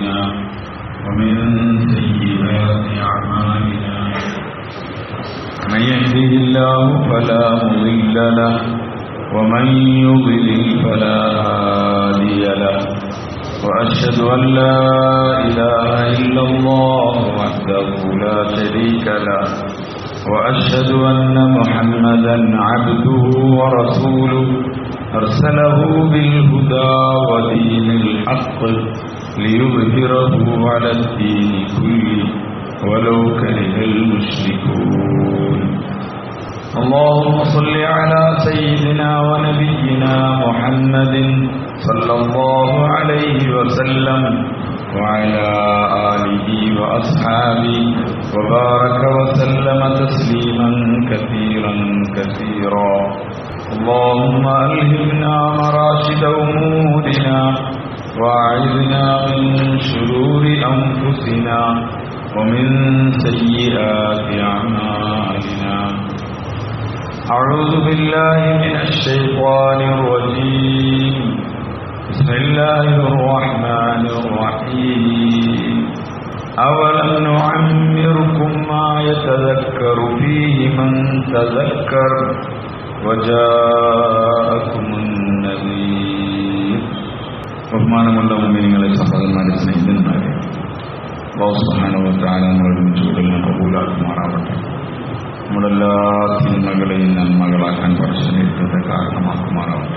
أنفسنا ومن سيئات أعمالنا من يهده الله فلا مضل له ومن يضلل فلا هادي له وأشهد أن لا إله إلا الله وحده لا شريك له وأشهد أن محمدا عبده ورسوله أرسله بالهدى ودين الحق ليظهره على الدين كله ولو كره المشركون اللهم صل على سيدنا ونبينا محمد صلى الله عليه وسلم وعلى آله وأصحابه وبارك وسلم تسليما كثيرا كثيرا اللهم ألهمنا مراشد أمورنا وأعذنا من شرور أنفسنا ومن سيئات أعمالنا أعوذ بالله من الشيطان الرجيم بسم الله الرحمن الرحيم أولم نعمركم ما يتذكر فيه من تذكر وجاءكم النذير ബഹുമാനമുള്ള മുമ്പിനിങ്ങളെ സഹോദരന്മാരെ സ്നേഹിതന്മാരെ ബൗസ്ബാനുവത്താല നമ്മളുടെ ചൂടിനെ കബൂലാക്കുമാറാവട്ടെ നമ്മുടെ എല്ലാ തിന്മകളെയും നന്മകളാക്കാൻ പരിശ്രമിക്കുന്നത് കാരണമാക്കുമാറാവട്ടെ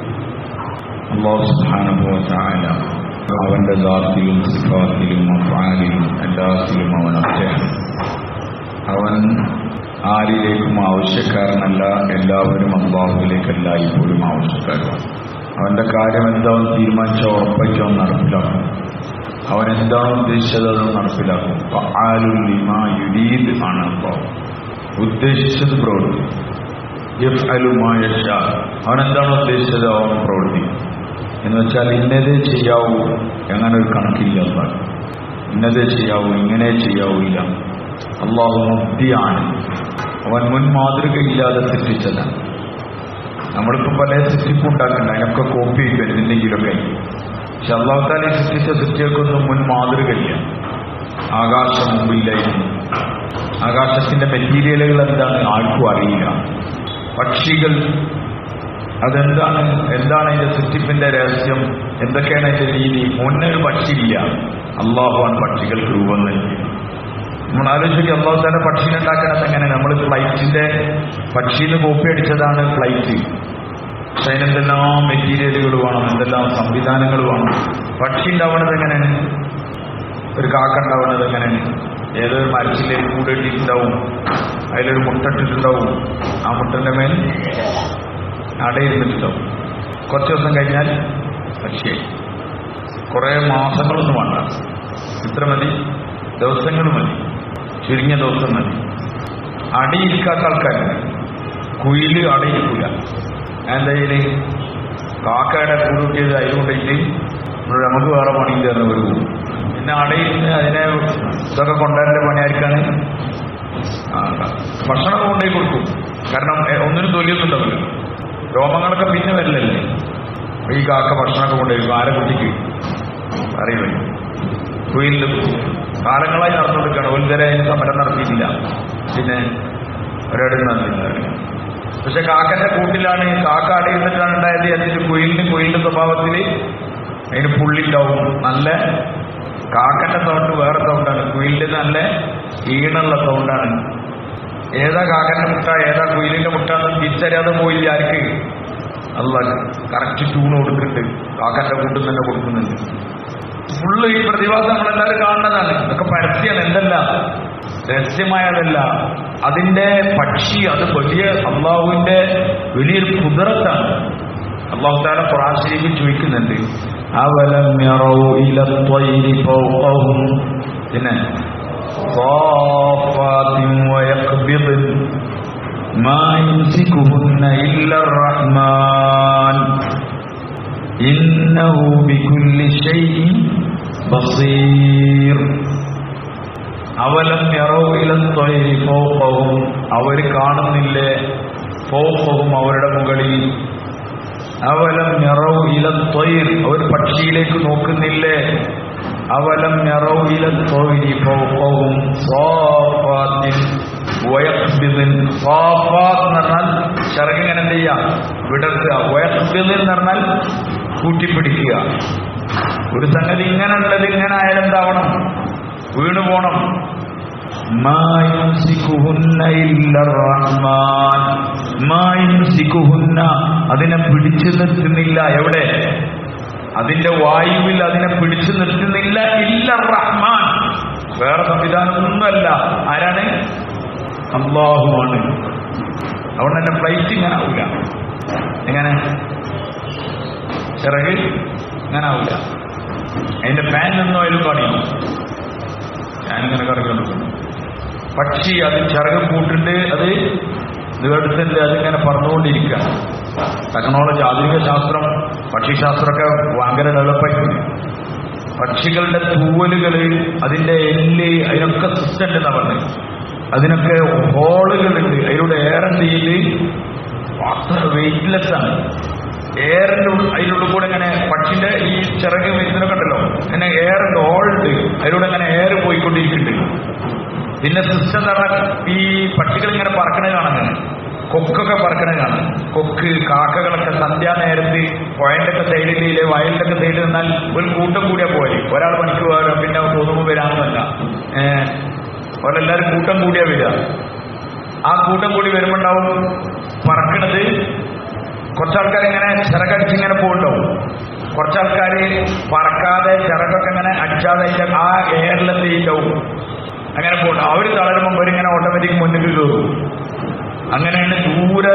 അള്ളാഹു സുബാനുഭവത്തായ അവന്റെ ദാത്തിലും സിഫാത്തിലും അഫാലിലും എല്ലാത്തിലും അവൻ ഒറ്റയാണ് അവൻ ആരിലേക്കും ആവശ്യക്കാരനല്ല എല്ലാവരും അള്ളാഹുവിലേക്കല്ല ഇപ്പോഴും ആവശ്യക്കാരുമാണ് അവന്റെ കാര്യം എന്താവും തീരുമാനിച്ച ഉറപ്പിച്ചോ നടപ്പിലാക്കും അവൻ എന്താണ് ഉദ്ദേശിച്ചത് അത് നടപ്പിലാക്കും ആലുലിമ യുരീദ് ആണ് അള്ളാഹു ഉദ്ദേശിച്ചത് പ്രവർത്തിക്കും അവൻ എന്താണ് ഉദ്ദേശിച്ചത് അവൻ പ്രവർത്തിക്കും എന്ന് വെച്ചാൽ ഇന്നതേ ചെയ്യാവൂ അങ്ങനെ ഒരു കണക്കില്ല എന്നാൽ ഇന്നതേ ചെയ്യാവൂ ഇങ്ങനെ ചെയ്യാവൂല്ല അള്ളാഹു മുക്തിയാണ് അവൻ മുൻ മാതൃകയില്ലാതെ സൃഷ്ടിച്ചതാണ് നമ്മളിപ്പോൾ പല സൃഷ്ടിപ്പും ഉണ്ടാക്കുന്നുണ്ട് അതിനൊക്കെ കോപ്പി ചെയ്യും എന്തിൻ്റെങ്കിലൊക്കെ പക്ഷെ അള്ളാഹുത്താലെ സൃഷ്ടിച്ച സൃഷ്ടിയൊക്കൊന്നും മുൻ മാതൃകയില്ല ആകാശം മുമ്പില്ലായിരുന്നു ആകാശത്തിന്റെ മെറ്റീരിയലുകൾ എന്താണ് ആർക്കും അറിയില്ല പക്ഷികൾ അതെന്താണ് എന്താണ് അതിന്റെ സൃഷ്ടിപ്പിന്റെ രഹസ്യം എന്തൊക്കെയാണ് അതിന്റെ രീതി മുന്നേ ഒരു പക്ഷിയില്ല അള്ളാഹുവാണ് പക്ഷികൾക്ക് രൂപം നൽകി നമ്മൾ ആലോചിക്കുക അള്ളാഹു തന്നെ പക്ഷിനെ ഉണ്ടാക്കണത് എങ്ങനെ നമ്മൾ ഫ്ലൈറ്റിന്റെ പക്ഷിന്ന് കോപ്പി അടിച്ചതാണ് ഫ്ലൈറ്റ് പക്ഷെ അതിനെന്തെല്ലാം മെറ്റീരിയലുകൾ വേണം എന്തെല്ലാം സംവിധാനങ്ങൾ വേണം പക്ഷി ഉണ്ടാവണത് എങ്ങനെയാണ് ഒരു കാക്ക ഉണ്ടാവുന്നത് എങ്ങനെയാണ് ഏതൊരു മരച്ചിലേക്ക് കൂടെ ഇട്ടിട്ടുണ്ടാവും അതിലൊരു മുട്ടിട്ടുണ്ടാവും ആ മുട്ടന്റെ മേൽ അടയിരുന്നിട്ടുണ്ടാവും കുറച്ച് ദിവസം കഴിഞ്ഞാൽ പക്ഷിയായി കുറേ മാസങ്ങളൊന്നും വേണ്ട ഇത്ര മതി ദിവസങ്ങൾ മതി ചുരുങ്ങിയ ദിവസം മതി അടിയിരിക്കാത്ത ആൾക്കാരുണ്ട് കുയില് അടയിരിക്കില്ല എന്തായാലും കാക്കയുടെ കൂടിയത് അതിലുകൊണ്ടിട്ട് നമുക്ക് വേറെ പണിയിൽ തരുന്ന ഒരു പിന്നെ അടയിരുന്ന് അതിനെ ഇതൊക്കെ കൊണ്ടുവരേണ്ട പണിയായിരിക്കാണ് ഭക്ഷണം കൊണ്ടേ കൊടുക്കും കാരണം ഒന്നിനും തൊലിയൊന്നും ഉണ്ടാവില്ല രോമങ്ങളൊക്കെ പിന്നെ വരില്ലല്ലേ ഈ കാക്ക ഭക്ഷണമൊക്കെ കൊണ്ടുപോയി ആരെ കുട്ടിക്ക് അറിയില്ല കുയിലിൽ കാലങ്ങളായി നടന്നുകൊടുക്കുകയാണ് ഒരിതരെ സമരം നടത്തിയിട്ടില്ല പിന്നെ ഒരിടം നടന്നില്ല പക്ഷെ കാക്കന്റെ കൂട്ടിലാണ് കാക്ക അടയിരുന്നിട്ടാണ് ഉണ്ടായത് അതിന്റെ കുയിലിന് കുയിലിന്റെ സ്വഭാവത്തിൽ അതിന് പുള്ളിണ്ടാവും നല്ല കാക്കന്റെ സൗണ്ട് വേറെ സൗണ്ടാണ് കുയിലിന്റെ നല്ല ഈണുള്ള സൗണ്ടാണ് ഏതാ കാക്കന്റെ മുട്ട ഏതാ കുയിലിന്റെ മുട്ട എന്ന് തിരിച്ചറിയാതെ പോയില്ല ആർക്ക് അല്ല കറക്റ്റ് ട്യൂൺ കൊടുക്കുന്നുണ്ട് കാക്കന്റെ കൂട്ടിൽ തന്നെ കൊടുക്കുന്നുണ്ട് ഫുള്ള് ഈ പ്രതിഭാസം നമ്മളെല്ലാവരും കാണുന്നതാണ് ഇതൊക്കെ പരസ്യമാണ് എന്തല്ല രഹസ്യമായതല്ല അതിന്റെ പക്ഷി അത് വലിയ അള്ളാഹുവിന്റെ വലിയൊരു കുതിരത്താണ് അള്ളാഹു താല ഖുറാൻ ശരീഫിൽ ചോദിക്കുന്നുണ്ട് അവലം പിന്നെ ما يمسكهن إلا الرحمن إنه بكل شيء بصير അവലം യറോയിലത്തൊഴി ഫോപ്പവും അവർ കാണുന്നില്ലേ ഫോപ്പവും അവരുടെ മുകളിൽ അവലം യറോ ഇലത്തൊയിൽ അവർ പക്ഷിയിലേക്ക് നോക്കുന്നില്ലേ അവലം യറൗ ഇല ത്വരി ഫൗഖഹും സാഫാത്തിൻ വയഖ്ബിദിൻ സാഫാത്ത് എന്ന് പറഞ്ഞാൽ ചിറക് ഇങ്ങനെ എന്ത് ചെയ്യുക വിടർത്തുക വയഖ്ബിദ് എന്ന് പറഞ്ഞാൽ കൂട്ടിപ്പിടിക്കുക ഒരു സംഗതി ഇങ്ങനെ ഉള്ളത് ഇങ്ങനെ ആയാലും എന്താവണം വീണു പോണം മാ യുംസിക്കുഹുന്ന ഇല്ലർ റഹ്മാൻ. മാ യുംസിക്കുഹുന്ന. അതിനെ പിടിച്ചു നിർത്തുന്നില്ല എവിടെ അതിന്റെ വായുവിൽ അതിനെ പിടിച്ചു നിർത്തുന്നില്ല ഇല്ല റഹ്മാൻ വേറെ സംവിധാനമൊന്നുമല്ല ആരാണ് അള്ളാഹുവാണ് അതുകൊണ്ട് തന്നെ ഫ്ലൈറ്റ് ഇങ്ങനെ ആവില്ല എങ്ങനെ ചിറക് ഇങ്ങനെ ആവില്ല അതിന്റെ ഫാൻ നിന്നും അതിലും കാണിക്കും ഞാനിങ്ങനെ കറങ്ങിക്കൊണ്ടിരിക്കുന്നു പക്ഷി അത് ചിറക് കൂട്ടിട്ട് അത് ഇതെടുത്തിട്ട് അതിങ്ങനെ പറന്നുകൊണ്ടിരിക്കുക ടെക്നോളജി ആധുനിക ശാസ്ത്രം പക്ഷിശാസ്ത്രമൊക്കെ ഭയങ്കര ഡെവലപ്പായിട്ടുണ്ട് പക്ഷികളുടെ തൂവലുകൾ അതിന്റെ എല്ല് അതിനൊക്കെ സിസ്റ്റം ഉണ്ടെന്നാ പറഞ്ഞത് അതിനൊക്കെ ഹോളുകളുണ്ട് അതിലൂടെ എയർ എന്ത് ചെയ്ത് അത്ര വെയിറ്റ്ലെസ് ആണ് എയറിന്റെ അതിനുള്ളിൽ കൂടെ ഇങ്ങനെ പക്ഷിന്റെ ഈ ചിറക് ഇതിനൊക്കെ ഉണ്ടല്ലോ ഇങ്ങനെ എയർ ഉണ്ട് ഹോളുണ്ട് അതിലൂടെ ഇങ്ങനെ എയർ പോയിക്കൊണ്ടിരിക്കുന്നുണ്ട് പിന്നെ സിസ്റ്റം എന്ന് പറഞ്ഞാൽ ഈ പക്ഷികൾ ഇങ്ങനെ പറക്കണ കാണുന്നത് കൊക്കൊക്കെ പറക്കണ കാണും കൊക്ക് കാക്കകളൊക്കെ സന്ധ്യാനേരത്ത് പുഴന്റെ ഒക്കെ സൈഡിലെ വയലിന്റെ ഒക്കെ സൈഡിൽ നിന്നാൽ ഒരു കൂട്ടം കൂടിയാ പോലെ ഒരാൾ പണിക്ക് പോകാനോ പിന്നെ തോന്നുമ്പോൾ വരാമെന്നല്ല ഏഹ് അവരെല്ലാവരും കൂട്ടം കൂടിയാ വരിക ആ കൂട്ടം കൂടി വരുമ്പോണ്ടാവും പറക്കണത് കുറച്ചാൾക്കാർ ഇങ്ങനെ ചിറകടിച്ച് ഇങ്ങനെ പോകുന്നുണ്ടാവും കുറച്ചാൾക്കാർ പറക്കാതെ ചിറകൊക്കെ ഇങ്ങനെ അടിച്ചാതെ അതിന്റെ ആ എയറിലെന്ത് ചെയ്യണ്ടാവും അങ്ങനെ പോകണം അവർ തളരുമ്പോൾ അവരിങ്ങനെ ഓട്ടോമാറ്റിക് മുന്നിൽ കയറും അങ്ങനെയാണ് ദൂരെ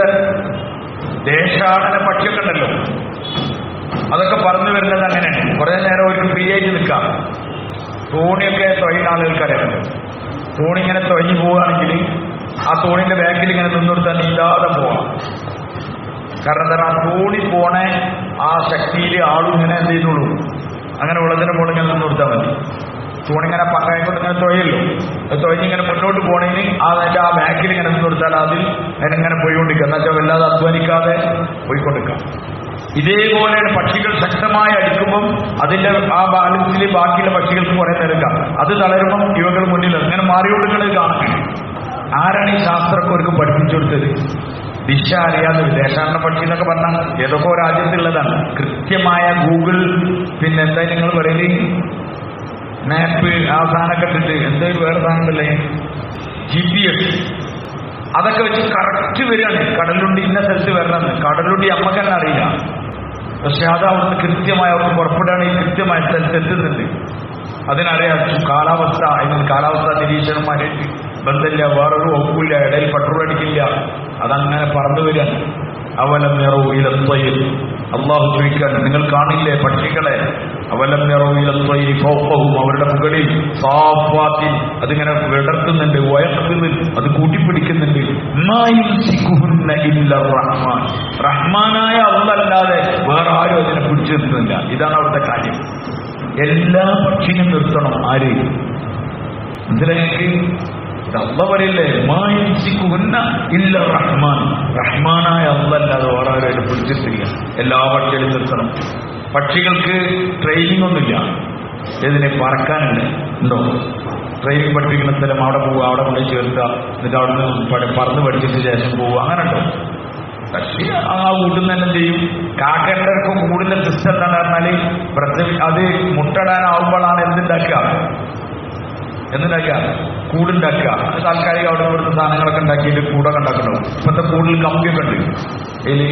ദേശാടന പക്ഷിയൊക്കെ ഉണ്ടല്ലോ അതൊക്കെ പറഞ്ഞു വരുന്നത് അങ്ങനെയാണ് കുറെ നേരം ഒരു ഫ്രീ ആയിട്ട് നിൽക്കാം തോണിയൊക്കെ തൊഴിൽ ആളുകൾക്കറിയാം തോണി ഇങ്ങനെ തൊഴിഞ്ഞു പോവുകയാണെങ്കിൽ ആ തോണിന്റെ ബാക്കിൽ ഇങ്ങനെ നിന്നെടുത്താൽ നീന്താതെ പോവാം കാരണം എന്താ ആ തോണി പോണ ആ ശക്തിയിൽ ആളും ഇങ്ങനെ എന്ത് ചെയ്യുന്നുള്ളൂ അങ്ങനെ ഉള്ളതിന്റെ മുകളിൽ ഇങ്ങനെ നിന്ന് കൊടുത്താൽ മതി തോണി ഇങ്ങനെ പക്കായിക്കൊണ്ട് ഇങ്ങനെ തൊഴിലല്ലോ തൊഴിഞ്ഞിങ്ങനെ മുന്നോട്ട് പോണേന് ആ അതിന്റെ ആ ബാക്കിൽ ഇങ്ങനെ നിന്ന് കൊടുത്താൽ അതിൽ അതിനിങ്ങനെ പോയിക്കൊണ്ടിരിക്കുക എന്ന് വെച്ചാൽ വല്ലാതെ അധ്വാനിക്കാതെ പോയിക്കൊണ്ടിരിക്കാം ഇതേപോലെയാണ് പക്ഷികൾ ശക്തമായി അടിക്കുമ്പം അതിന്റെ ആ ബാലൻസിൽ ബാക്കിയുള്ള പക്ഷികൾക്ക് കുറെ നിരക്കാം അത് തളരുമ്പം ഇവകൾ മുന്നിൽ അങ്ങനെ മാറിയോടുകൾ കാണും ആരാണ് ഈ ശാസ്ത്രക്കാർക്ക് പഠിപ്പിച്ചു കൊടുത്തത് ദിശ അറിയാതെ ദേശാടന പക്ഷി എന്നൊക്കെ പറഞ്ഞാൽ ഏതൊക്കെ രാജ്യത്തുള്ളതാണ് കൃത്യമായ ഗൂഗിൾ പിന്നെ എന്താ നിങ്ങൾ പറയല് മാപ്പ് ആ സാധനമൊക്കെ ഇട്ടിട്ട് എന്തൊരു വേറെ സാധനം ഉണ്ടല്ലേ ജി പി എസ് അതൊക്കെ വെച്ച് കറക്റ്റ് വരികയാണ് കടലുണ്ടി ഇന്ന സ്ഥലത്ത് വരണമെന്ന് കടലുണ്ടി അമ്മക്ക് തന്നെ അറിയില്ല പക്ഷെ അത് അവിടുന്ന് കൃത്യമായി അവർക്ക് പുറപ്പെടുകയാണെങ്കിൽ കൃത്യമായ സ്ഥലത്ത് എത്തുന്നുണ്ട് അതിനറിയാം കാലാവസ്ഥ അതിന് കാലാവസ്ഥ നിരീക്ഷകന്മാരായിട്ട് ബന്ധമില്ല വേറൊരു ഒപ്പില്ല ഇടയിൽ പെട്രോൾ അടിക്കില്ല അതങ്ങനെ പറന്നു വരികയാണ് അവലം നിറവിലെത്തയിൽ അള്ളാഹു ചോദിക്കാൻ നിങ്ങൾ കാണില്ലേ പക്ഷികളെ അവലം നിറവിലെത്തയിൽ ഫോപ്പവും അവരുടെ മുകളിൽ സാഫാത്തി അതിങ്ങനെ വിടർത്തുന്നുണ്ട് വയക്കുന്നുണ്ട് അത് കൂട്ടിപ്പിടിക്കുന്നുണ്ട് മായും സിക്കുഹുന്ന ഇല്ല റഹ്മാൻ റഹ്മാനായ അള്ളല്ലാതെ വേറെ ആരും അതിനെ പിടിച്ചു നിർത്തുന്നില്ല ഇതാണ് അവിടുത്തെ കാര്യം എല്ലാ പക്ഷിനും നിർത്തണം ആര് മനസ്സിലായെങ്കിൽ അള്ള പറയില്ലേ മായിക്കുന്ന ഇല്ല റഹ്മാൻ റഹ്മാനായ അള്ളല്ലാതെ വേറെ ആരും പിടിച്ചിട്ടില്ല എല്ലാ പക്ഷികളും നിർത്തണം പക്ഷികൾക്ക് ട്രെയിനിങ് ഒന്നുമില്ല ഇതിനെ പറക്കാനുണ്ട് ഉണ്ടോ ട്രെയിനിങ് പഠിപ്പിക്കുന്ന സ്ഥലം അവിടെ പോവുക അവിടെ കൊണ്ടുപോയി ചേർക്കുക എന്നിട്ട് അവിടെ നിന്ന് പഠി- പറന്ന് പഠിച്ചിട്ട് ശേഷം പോവുക അങ്ങനെ ഉണ്ടോ പക്ഷി ആ കൂട്ടുന്ന തന്നെ ചെയ്യും കാക്കന്റെ കൂടുതൽ സിസ്റ്റം എന്താണെന്ന് പറഞ്ഞാല് പ്രസവി അത് മുട്ടടാനാവുമ്പോഴാണ് എന്തുണ്ടാക്കുക എന്തുണ്ടാക്കുക കൂടുണ്ടാക്കുക അത് താൽക്കാലിക അവിടെ ഇവിടുത്തെ സാധനങ്ങളൊക്കെ ഉണ്ടാക്കിയിട്ട് കൂടൊക്കെ ഉണ്ടാക്കണോ ഇപ്പത്തെ കൂടുതൽ കമ്പിയൊക്കെ ഉണ്ട് ഇതില്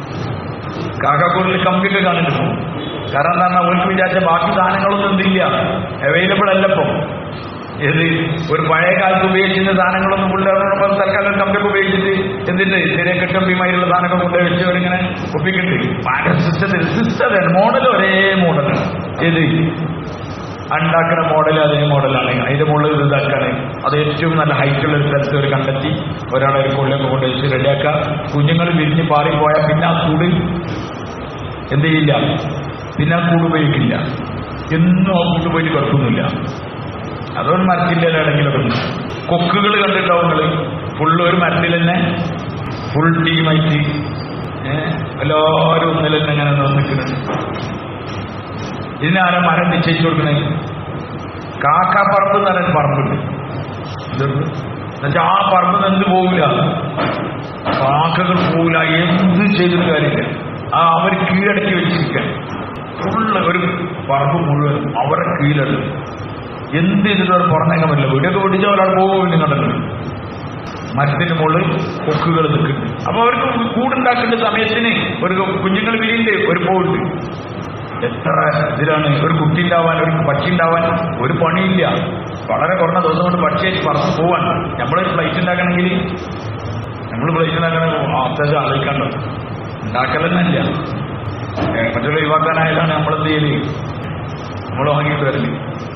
കാക്കക്കൂടിൽ കമ്പിയൊക്കെ കാണിക്കുന്നു കാരണം എന്താ പറഞ്ഞാൽ അവർക്ക് വിചാരിച്ച ബാക്കി സാധനങ്ങളൊന്നും എന്തില്ല അവൈലബിൾ അല്ല ഇപ്പം ഏത് ഒരു പഴയ കാലത്ത് ഉപയോഗിച്ചിരുന്ന സാധനങ്ങളൊന്നും പിള്ളേരോടൊപ്പം തൽക്കാലം കമ്പിയൊക്കെ ഉപയോഗിച്ചിട്ട് എന്തിന്റെ ചെറിയ കെട്ടമ്പിമാരുള്ള സാധനമൊക്കെ കൊണ്ടുപോയി വെച്ച് അവരിങ്ങനെ ഒപ്പിക്കുന്നുണ്ട് പല സിസ്റ്റത്തിൽ സിസ്റ്റം മോഡൽ ഒരേ മോഡലാണ് ഏത് ഉണ്ടാക്കുന്ന മോഡൽ അതേ മോഡലാണ് അതിന്റെ മുകളിൽ ഇത് ഇതാക്കാണ് അത് ഏറ്റവും നല്ല ഹൈറ്റുള്ള ഒരു സ്ഥലത്ത് ഒരു കണ്ടെത്തി ഒരാളെ ഒരു കൊള്ളിയൊക്കെ കൊണ്ട് വെച്ച് റെഡിയാക്കുക കുഞ്ഞുങ്ങൾ വിരിഞ്ഞ് പാറിപ്പോയാൽ പിന്നെ ആ കൂട് എന്ത് ചെയ്യില്ല പിന്നെ ആ കൂട് ഉപയോഗിക്കില്ല എന്നും ആ കൂട് പോയിട്ട് കിടക്കുന്നില്ല അതൊരു മരത്തിന്റെ ഇടയിലെങ്കിലൊക്കെ ഉണ്ട് കൊക്കുകൾ കണ്ടിട്ടുണ്ടാവും നിങ്ങൾ ഫുള്ള് ഒരു മരത്തിൽ തന്നെ ഫുൾ ടീമായിട്ട് ഏഹ് എല്ലാവരും ഒന്നിൽ തന്നെ ഇങ്ങനെ നിൽക്കുന്നുണ്ട് ഇതിനാരാ മരം നിശ്ചയിച്ചു കൊടുക്കണേ കാക്കാപ്പറമ്പ് എന്ന് പറയുന്ന പറമ്പുണ്ട് എന്നുവെച്ചാൽ ആ പറമ്പ് എന്ത് പോവില്ല കാക്കകൾ പോവില്ല എന്ത് ചെയ്തിട്ട് കാര്യമില്ല ആ അവർ കീഴടക്കി വെച്ചിരിക്കാൻ ഫുള്ള് ഒരു പറമ്പ് മുഴുവൻ അവരെ കീഴടക്കും എന്ത് ചെയ്തിട്ട് അവർ പുറത്തേക്കാൻ പറ്റില്ല വീടൊക്കെ പിടിച്ച ഒരാൾ പോകും കണ്ടല്ലോ മരത്തിന്റെ മുകളിൽ കൊക്കുകൾ നിൽക്കുന്നുണ്ട് അപ്പൊ അവർക്ക് കൂടുണ്ടാക്കേണ്ട സമയത്തിന് ഒരു കുഞ്ഞുങ്ങൾ വിരിയുണ്ട് ഒരു പോയിട്ട് എത്ര ഇതിലാണ് ഒരു കുട്ടി ഉണ്ടാവാൻ ഒരു പക്ഷി ഉണ്ടാവാൻ ഒരു പണിയില്ല വളരെ കുറഞ്ഞ ദിവസം കൊണ്ട് പക്ഷിയായിട്ട് പറന്ന് പോവാൻ നമ്മളൊരു ഫ്ലൈറ്റ് ഉണ്ടാക്കണമെങ്കിൽ നമ്മൾ ഫ്ലൈറ്റ് ഉണ്ടാക്കണ അത്യാവശ്യം ആലോചിക്കാണ്ടോ ഉണ്ടാക്കലെന്നല്ല മറ്റുള്ള ഒഴിവാക്കാനായതാണ് നമ്മളെന്ത് ചെയ്യല് നമ്മൾ വാങ്ങിയിട്ട് വരല്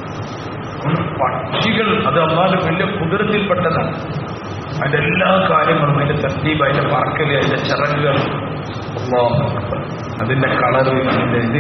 പക്ഷികൾ അത് അള്ളാന്റെ വലിയ കുതിരത്തിൽപ്പെട്ടതാണ് അതിന്റെ എല്ലാ കാര്യങ്ങളും അതിന്റെ തർത്തീബ് അതിന്റെ പറക്കല് അതിന്റെ ചിറകുകൾ അല്ലാഹു അക്ബർ. അതിന്റെ കളറ് അതിന്റെ ഇത്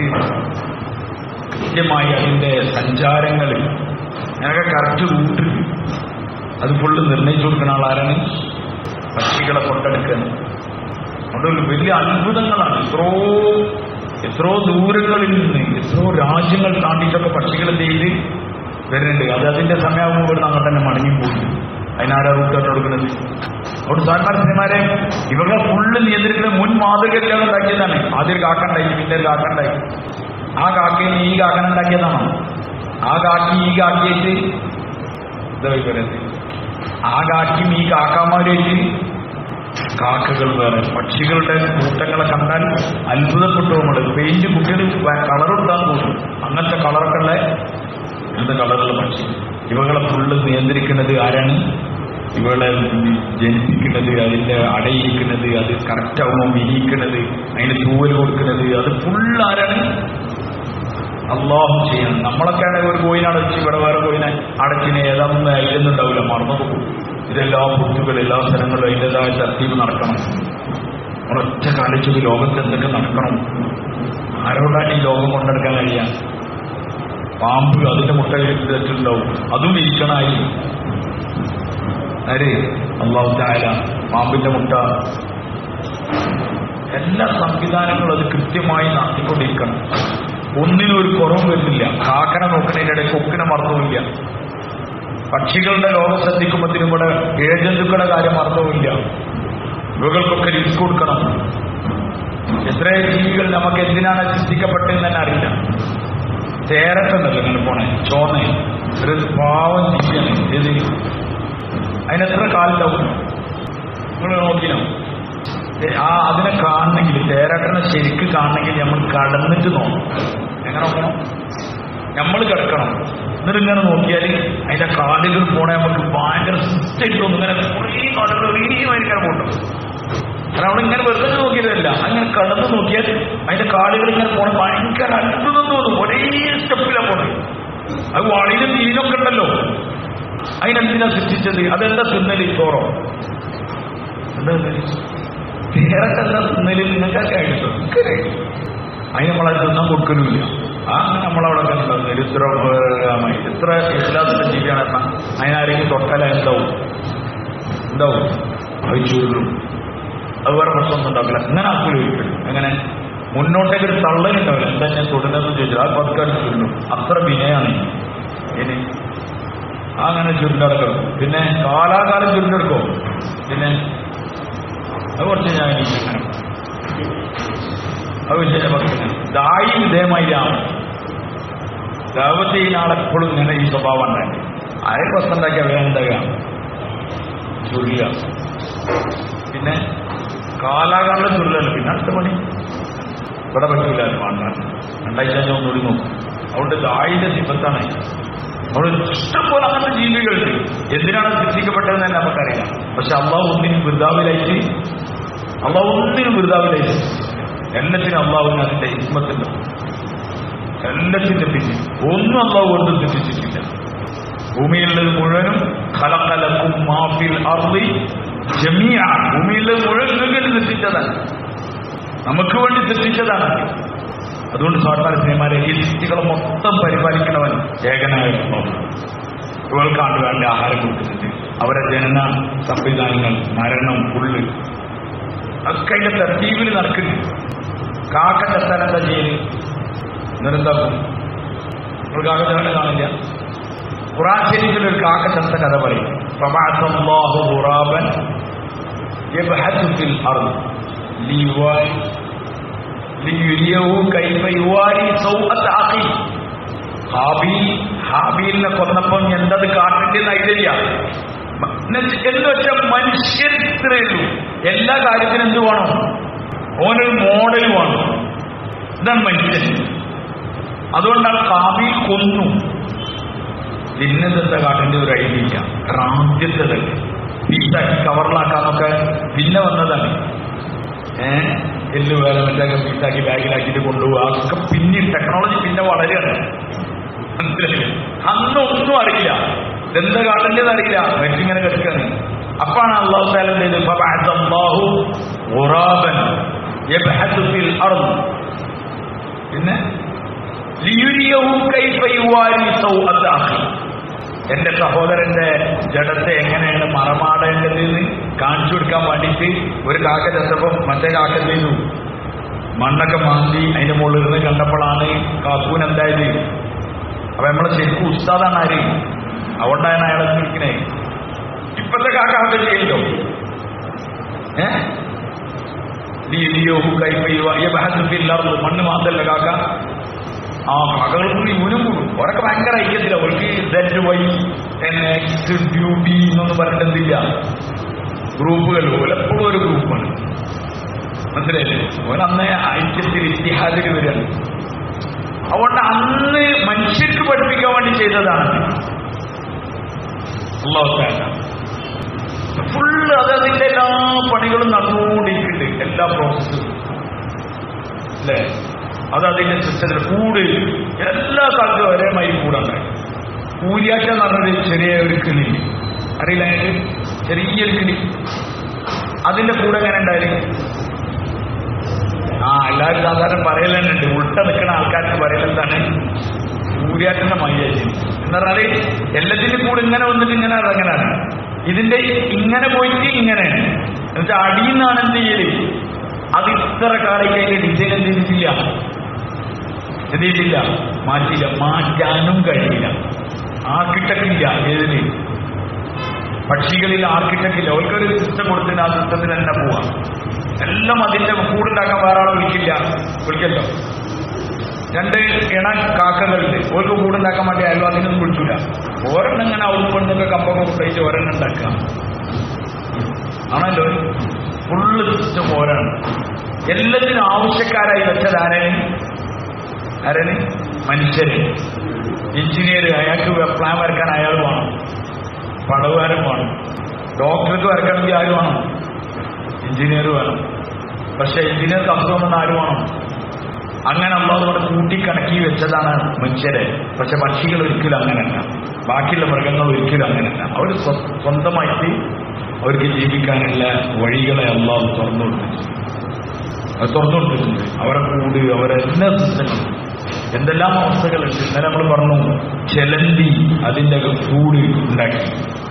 കൃത്യമായി അതിന്റെ സഞ്ചാരങ്ങൾ ഞങ്ങൾക്ക് കറക്റ്റ് റൂട്ട് അത് ഫുള്ള് നിർണയിച്ചു കൊടുക്കുന്ന ആളാരാണ് പക്ഷികളെ കൊണ്ടെടുക്കുക അതുകൊണ്ട് വലിയ അത്ഭുതങ്ങളാണ് എത്രയോ എത്രയോ ദൂരങ്ങളിൽ നിന്ന് എത്രയോ രാജ്യങ്ങൾ താണ്ടിയിട്ടൊക്കെ പക്ഷികൾ എന്ത് ചെയ്ത് വരുന്നുണ്ട് അത് അതിന്റെ സമയമാകുമ്പോൾ ഇവിടുന്ന് അങ്ങോട്ട് തന്നെ മടങ്ങിപ്പോയി അതിനാരാ റൂട്ടോട്ട് കൊടുക്കുന്നത് അവിടെ സാൻമാർ സിനിമാരെ ഇവകളെ ഫുള്ള് നിയന്ത്രിക്കുന്ന മുൻ മാതൃകയില്ലാതെ ഉണ്ടാക്കിയതാണ് ആദ്യം ഒരു കാക്കണ്ടായി പിന്നെ ഒരു കാക്കണ്ടായി ആ കാക്കയെ ഈ കാക്കൻ ഉണ്ടാക്കിയതാണോ ആ കാക്കി ഈ കാക്കിയേറ്റ് എന്താ പറയുന്നത് ആ കാക്കിയും ഈ കാക്കാമാരേറ്റ് കാക്കകൾ വേറെ പക്ഷികളുടെ കൂട്ടങ്ങളെ കണ്ടാൽ അത്ഭുതപ്പെട്ടു നമ്മൾ പെയിന്റ് കുട്ടികൾ കളർ കൊടുക്കാൻ പോകും അങ്ങനത്തെ കളറൊക്കെ ഉള്ള അങ്ങനത്തെ കളറുള്ള പക്ഷി ഇവകളെ ഫുള്ള് നിയന്ത്രിക്കുന്നത് ആരാണ് ഇവളെ ജനിപ്പിക്കുന്നത് അതിന്റെ അടയിരിക്കുന്നത് അത് കറക്റ്റ് ആവുമ്പോൾ വിരിയിക്കുന്നത് അതിന് തൂവൽ കൊടുക്കുന്നത് അത് ഫുള്ള് ആരാണ് അള്ളാഹു ചെയ്യണം നമ്മളൊക്കെ ആണെങ്കിൽ ഒരു കോയിനെ അടച്ച് ഇവിടെ വേറെ കോയിനെ അടച്ചിനെ ഏതാണെന്ന് അയക്കുന്നുണ്ടാവില്ല മറന്നു പോകും ഇതെല്ലാ ബുദ്ധുകൾ എല്ലാ സ്ഥലങ്ങളിലും അതിൻ്റെതായ തർത്തീവ് നടക്കണം നമ്മളൊറ്റ കാലിച്ചത് ലോകത്ത് എന്തൊക്കെ നടക്കണം ആരോടാണ് ഈ ലോകം കൊണ്ടെടുക്കാൻ കഴിയാം പാമ്പ് അതിന്റെ മുട്ട വെച്ചിട്ടുണ്ടാവും അതും ഇരിക്കണായി ആര് അള്ളാഹു താല പാമ്പിന്റെ മുട്ട എല്ലാ സംവിധാനങ്ങളും അത് കൃത്യമായി നടത്തിക്കൊണ്ടിരിക്കണം ഒന്നിനും ഒരു കുറവും വരുന്നില്ല കാക്കനെ നോക്കുന്നതിനിടെ കൊക്കിനെ മറന്നുമില്ല പക്ഷികളുടെ ലോകം ശ്രദ്ധിക്കുമ്പോഴത്തേനും ഇവിടെ ഇഴജന്തുക്കളുടെ കാര്യം മറന്നുമില്ല ഇവകൾക്കൊക്കെ റിസ്ക് കൊടുക്കണം എത്ര ജീവികൾ നമുക്ക് എന്തിനാണ് സൃഷ്ടിക്കപ്പെട്ടതെന്ന് തന്നെ അറിയില്ല തേരത്തുണ്ടല്ലോ ഇങ്ങനെ പോണേ ചോന്നേ ഒരു പാവം ജീവിയാണ് ഏത് അതിനെത്ര കാലുണ്ടാവും നിങ്ങൾ നോക്കിനോ ഏ, ആ അതിനെ കാണണമെങ്കിൽ തേരാട്ടനെ ശരിക്ക് കാണണമെങ്കിൽ നമ്മൾ കടന്നിട്ട് നോക്കണം എങ്ങനെ നോക്കണം നമ്മൾ കിടക്കണം എന്നിട്ട് ഇങ്ങനെ നോക്കിയാൽ അതിന്റെ കാലുകൾ പോണേ നമുക്ക് ഭയങ്കര സിസ്റ്റായിട്ട് തോന്നും ഇങ്ങനെ കുറേ കാലുകൾ ഇങ്ങനെ പോട്ടും കാരണം അവിടെ ഇങ്ങനെ വെറുതെ നോക്കിയതല്ല അങ്ങനെ കടന്നു നോക്കിയാൽ അതിന്റെ കാലുകൾ ഇങ്ങനെ പോണ ഭയങ്കര അത്ഭുതം തോന്നും ഒരേ സ്റ്റെപ്പിലാണ് പോണത് അത് വളിയിലും തീനൊക്കെ ഉണ്ടല്ലോ അതിനെന്തിനാ സൃഷ്ടിച്ചത് അതെന്താ തിന്നല് ചോറോ എന്താ വേറെന്താ തിന്നല് നിങ്ങൾക്കൊക്കെ ആയിട്ട് അതിന് നമ്മളത് തിന്നാൻ കൊടുക്കലുമില്ല ആ നമ്മളവിടെ കണ്ടോ നിരുദ്രമായി ഇത്ര ഇസ്ലാത്തിന്റെ ജീവിയാണ് എന്നാ അതിനാരെങ്കിലും തൊട്ടാൽ എന്താവും എന്താവും അത് ചുരുളും അത് വേറെ പ്രശ്നമൊന്നും ഉണ്ടാവില്ല അങ്ങനെ ആക്കൂല ഒരിക്കലും എങ്ങനെ മുന്നോട്ടേക്ക് ഒരു തള്ളലുണ്ടാവില്ല എന്താ ഞാൻ തൊടുന്നതെന്ന് ചോദിച്ചാൽ ആ പതുക്കാട് ചുരുളും അത്ര വിനയാണ് ഇനി ആ അങ്ങനെ ചുരുണ്ടെടുക്കും പിന്നെ കാലാകാലം ചുരുണ്ടെടുക്കോ പിന്നെ അത് കുറച്ച് ഞാൻ ഇനി അങ്ങനെ അത് വിഷയം പറഞ്ഞു ദായി ഇതേമാതിരിയാണ് ദാവത്തെ ഈ നാളെപ്പോഴും ഇങ്ങനെ ഈ സ്വഭാവം ഉണ്ടായി അയൽ വസ്ത്രം ഉണ്ടാക്കിയ വേഗം ഉണ്ടാകുക ചുരുളുക പിന്നെ കാലാകാലം ചുരുളല്ല പിന്നെ അടുത്ത പണി ഇവിടെ പറ്റൂല അത് വേണ്ട രണ്ടാഴ്ച കഴിഞ്ഞാൽ ഒന്നുകൂടി നോക്കും അതുകൊണ്ട് ദായിന്റെ സിബത്താണ് അവിടെ ഇഷ്ടംപോലെ അങ്ങനത്തെ ജീവികളുണ്ട് എന്തിനാണ് സൃഷ്ടിക്കപ്പെട്ടതെന്ന് തന്നെ നമുക്കറിയാം പക്ഷെ അള്ളാഹു ഒന്നിനും വൃതാവിലായിട്ട് അള്ളാഹു ഒന്നിനും വൃതാവിലായിട്ട് എല്ലാത്തിനും അള്ളാഹുവിന് അതിന്റെ ഹിസ്മത്തുണ്ട് എല്ലാത്തിന്റെ പിന്നിൽ ഒന്നും അള്ളാഹു ഒന്നും സൃഷ്ടിച്ചിട്ടില്ല ഭൂമിയിലുള്ളത് മുഴുവനും ഖലഖലക്കും മാഫിൽ അർളി ജമിയ ഭൂമിയിലുള്ളത് മുഴുവൻ നിങ്ങൾക്ക് സൃഷ്ടിച്ചതാണ് നമുക്ക് വേണ്ടി സൃഷ്ടിച്ചതാണ് അതുകൊണ്ട് സ്വാർത്താര സ്നേഹമാരെ ഈ സൃഷ്ടികളെ മൊത്തം പരിപാലിക്കണവൻ ഏകനായ അല്ലാഹു. ഇവൾക്കാണ്ട് വേണ്ട ആഹാരം കൊടുക്കുന്നുണ്ട് അവരുടെ ജനന സംവിധാനങ്ങൾ മരണം പുള്ള് ഒക്കെ അതിന്റെ തർത്തീവിൽ നടക്കുന്നു കാക്ക ചത്താൻ എന്താ ചെയ്യല് എന്നിട്ടെന്താക്കും നമ്മൾ കാക്ക ചത്താൻ കാണില്ല ഖുറാൻ ശരീഫിൽ ഒരു കാക്ക ചത്ത കഥ പറയും ഫബഅസല്ലാഹു ഖുറാബൻ യബ്ഹത്തു ഫിൽ അർദ് ലിയുവാരി ലിയുരിയഹു കൈഫ യുവാരി സൗഅത്ത് അഖി ഹാബീൽ ഹാബീലിനെ കൊന്നപ്പം എന്തത് കാട്ടിന്റെ ഐഡിയ എന്ന് വെച്ചാൽ മനുഷ്യർ ഇത്രയേ ഉള്ളൂ എല്ലാ കാര്യത്തിനും എന്ത് വേണം ഓനൊരു മോഡൽ വേണം ഇതാണ് മനുഷ്യൻ അതുകൊണ്ടാണ് കാബീൽ കൊന്നു പിന്നെന്താ കാട്ടിന്റെ ഒരു ഐഡിയ ഇല്ല കാരണം ആദ്യത്തേതല്ലേ പീസാക്കി കവറിലാക്കാന്നൊക്കെ പിന്നെ വന്നതാണ് ഏഹ് എല്ല് വേറെ മറ്റേ പീസാക്കി ബാഗിലാക്കിയിട്ട് കൊണ്ടുപോകുക അതൊക്കെ പിന്നെ ടെക്നോളജി പിന്നെ വളരെയാണ് മനസ്സിലായില്ലേ അന്നൊന്നും അറിയില്ല ഇതെന്താ കാട്ടേണ്ടത് അറിയില്ല വെച്ചിങ്ങനെ കിടക്കാണ് അപ്പാണ് അള്ളാഹു താല എന്ത് ചെയ്തത് ഫബഅസ അല്ലാഹു ഗുറാബൻ യബ്ഹത്തു ഫിൽ അർദ് പിന്നെ ലിയുരിയഹു കൈഫ യുവാരി സൗഅത്ത് അഖി എന്റെ സഹോദരന്റെ ജഡത്തെ എങ്ങനെയാണ് മറമാടേണ്ടത് എന്ന് കാണിച്ചു കൊടുക്കാൻ വേണ്ടിയിട്ട് ഒരു കാക്ക ചത്തപ്പം മറ്റേ കാക്ക എന്ത് ചെയ്തു മണ്ണൊക്കെ മാന്തി അതിന്റെ മുകളിൽ ഇരുന്ന് കണ്ടപ്പോഴാണ് കാക്കൂൻ എന്തായത് അപ്പൊ നമ്മളെ ശരിക്കും ഉസ്താദാണ് ആര് അതുകൊണ്ടാണ് അയാളെ നിൽക്കണേ ഇപ്പത്തെ കാക്ക അത് ചെയ്യല്ലോ ഏഹ് മണ്ണ് മാത്രല്ല കാക്ക ആ കാക്കകൾക്ക് ഇവനും കൂടും അവരൊക്കെ ഭയങ്കര ഐക്യത്തില്ല അവർക്ക് സെറ്റ് വൈ എക്സ് ഡ്യൂട്ടി എന്നൊന്നും പറഞ്ഞിട്ടില്ല ഗ്രൂപ്പുകൾ എപ്പോഴും ഒരു ഗ്രൂപ്പാണ് മനസ്സിലായില്ലേ ഓൻ അന്ന് ഐക്യത്തിൽ ഇത്തിഹാദിൽ വരികയാണ് അതുകൊണ്ട് അന്ന് മനുഷ്യർക്ക് പഠിപ്പിക്കാൻ വേണ്ടി ചെയ്തതാണ് ഫുള്ള് അത് അതിന്റെ എല്ലാ പണികളും നടന്നുകൊണ്ടിരിക്കുന്നുണ്ട് എല്ലാ പ്രോസസ്സും അല്ലേ അത് അതിന്റെ സിസ്റ്റത്തിൽ കൂട് എല്ലാ കാലത്തും ഒരേ മൈ കൂടാണ് കൂലിയാറ്റ എന്ന് പറഞ്ഞൊരു ചെറിയ ഒരു കിളി അറിയില്ല അതിന് ചെറിയൊരു കിളി അതിന്റെ കൂടെ എങ്ങനെ ഉണ്ടായിരുന്നു ആ എല്ലാവരും സാധാരണ പറയലുണ്ട് ഉൾട്ട നിൽക്കുന്ന ആൾക്കാർക്ക് പറയലെന്താണ് സൂര്യാറ്റന്റെ മയ്യായി എന്ന് പറഞ്ഞാല് എല്ലാത്തിനും കൂടെ ഇങ്ങനെ വന്നിട്ട് ഇങ്ങനെ ഇറങ്ങലാണ് ഇതിന്റെ ഇങ്ങനെ പോയിട്ട് ഇങ്ങനെയാണ് എന്നുവെച്ചാൽ അടിയിൽ നിന്നാണ് എന്ത് ചെയ്യല് അത് ഇത്ര കാലയ്ക്ക് അതിന്റെ ഡിസൈൻ എന്ത് ചെയ്തിട്ടില്ല എന്ത് ചെയ്തില്ല മാറ്റിയില്ല മാറ്റാനും കഴിയില്ല ആർക്കിടെക്റ്റില്ല ഏതിന് പക്ഷികളിൽ ആർക്കിടെക്റ്റില്ല അവർക്കൊരു സിസ്റ്റം കൊടുത്തിട്ട് ആ സിസ്റ്റത്തിൽ തന്നെ പോവാം എല്ലാം അതിന്റെ കൂടുണ്ടാക്കാൻ വേറെ ആളെ വിളിക്കില്ല വിളിക്കല്ലോ രണ്ട് ഇണ കാക്കകളുണ്ട് ഓർക്ക് കൂടുണ്ടാക്കാൻ വേണ്ടി അയൽവാസിനൊന്നും വിളിച്ചില്ല ഒരെണ്ണം ഇങ്ങനെ ഔട്ട്പെണ്ണൊക്കെ കമ്പൊക്കെ കൊണ്ടുപോയിട്ട് ഒരെണ്ണം ഉണ്ടാക്കുക ആണല്ലോ ഫുള്ള് സിസ്റ്റം ഓരാണ് എല്ലാത്തിനും ആവശ്യക്കാരായി വെച്ചത് ആരാണ് ആരാണ് മനുഷ്യര് എഞ്ചിനീയർ അയാൾക്ക് പ്ലാൻ വരക്കാൻ അയാൾ വേണം പടവുകാരൻ വേണം ഡോക്ടർക്ക് വരക്കണമെങ്കിൽ ആര് വേണം എഞ്ചിനീയർ വേണം പക്ഷെ എഞ്ചിനീയർക്ക് അസുഖം വന്ന ആര് വേണം അങ്ങനെ അള്ളാഹോട് കൂട്ടിക്കണക്കി വെച്ചതാണ് മനുഷ്യരെ പക്ഷെ പക്ഷികൾ ഒരിക്കലും അങ്ങനെയല്ല ബാക്കിയുള്ള മൃഗങ്ങൾ ഒരിക്കലും അങ്ങനെയല്ല അവർ സ്വ- സ്വന്തമായിട്ട് അവർക്ക് ജീവിക്കാനുള്ള വഴികളെ അള്ളാഹു തുറന്നു കൊടുത്തിട്ടുണ്ട് അത് തുറന്നു കൊടുത്തിട്ടുണ്ട് അവരെ കൂട് അവരെ എല്ലാ സിസ്റ്റങ്ങളും എന്തെല്ലാം അവസ്ഥകളുണ്ട് ഇന്നലെ നമ്മൾ പറഞ്ഞു ചെലന്തി അതിന്റെ കൂട് ഉണ്ടാക്കി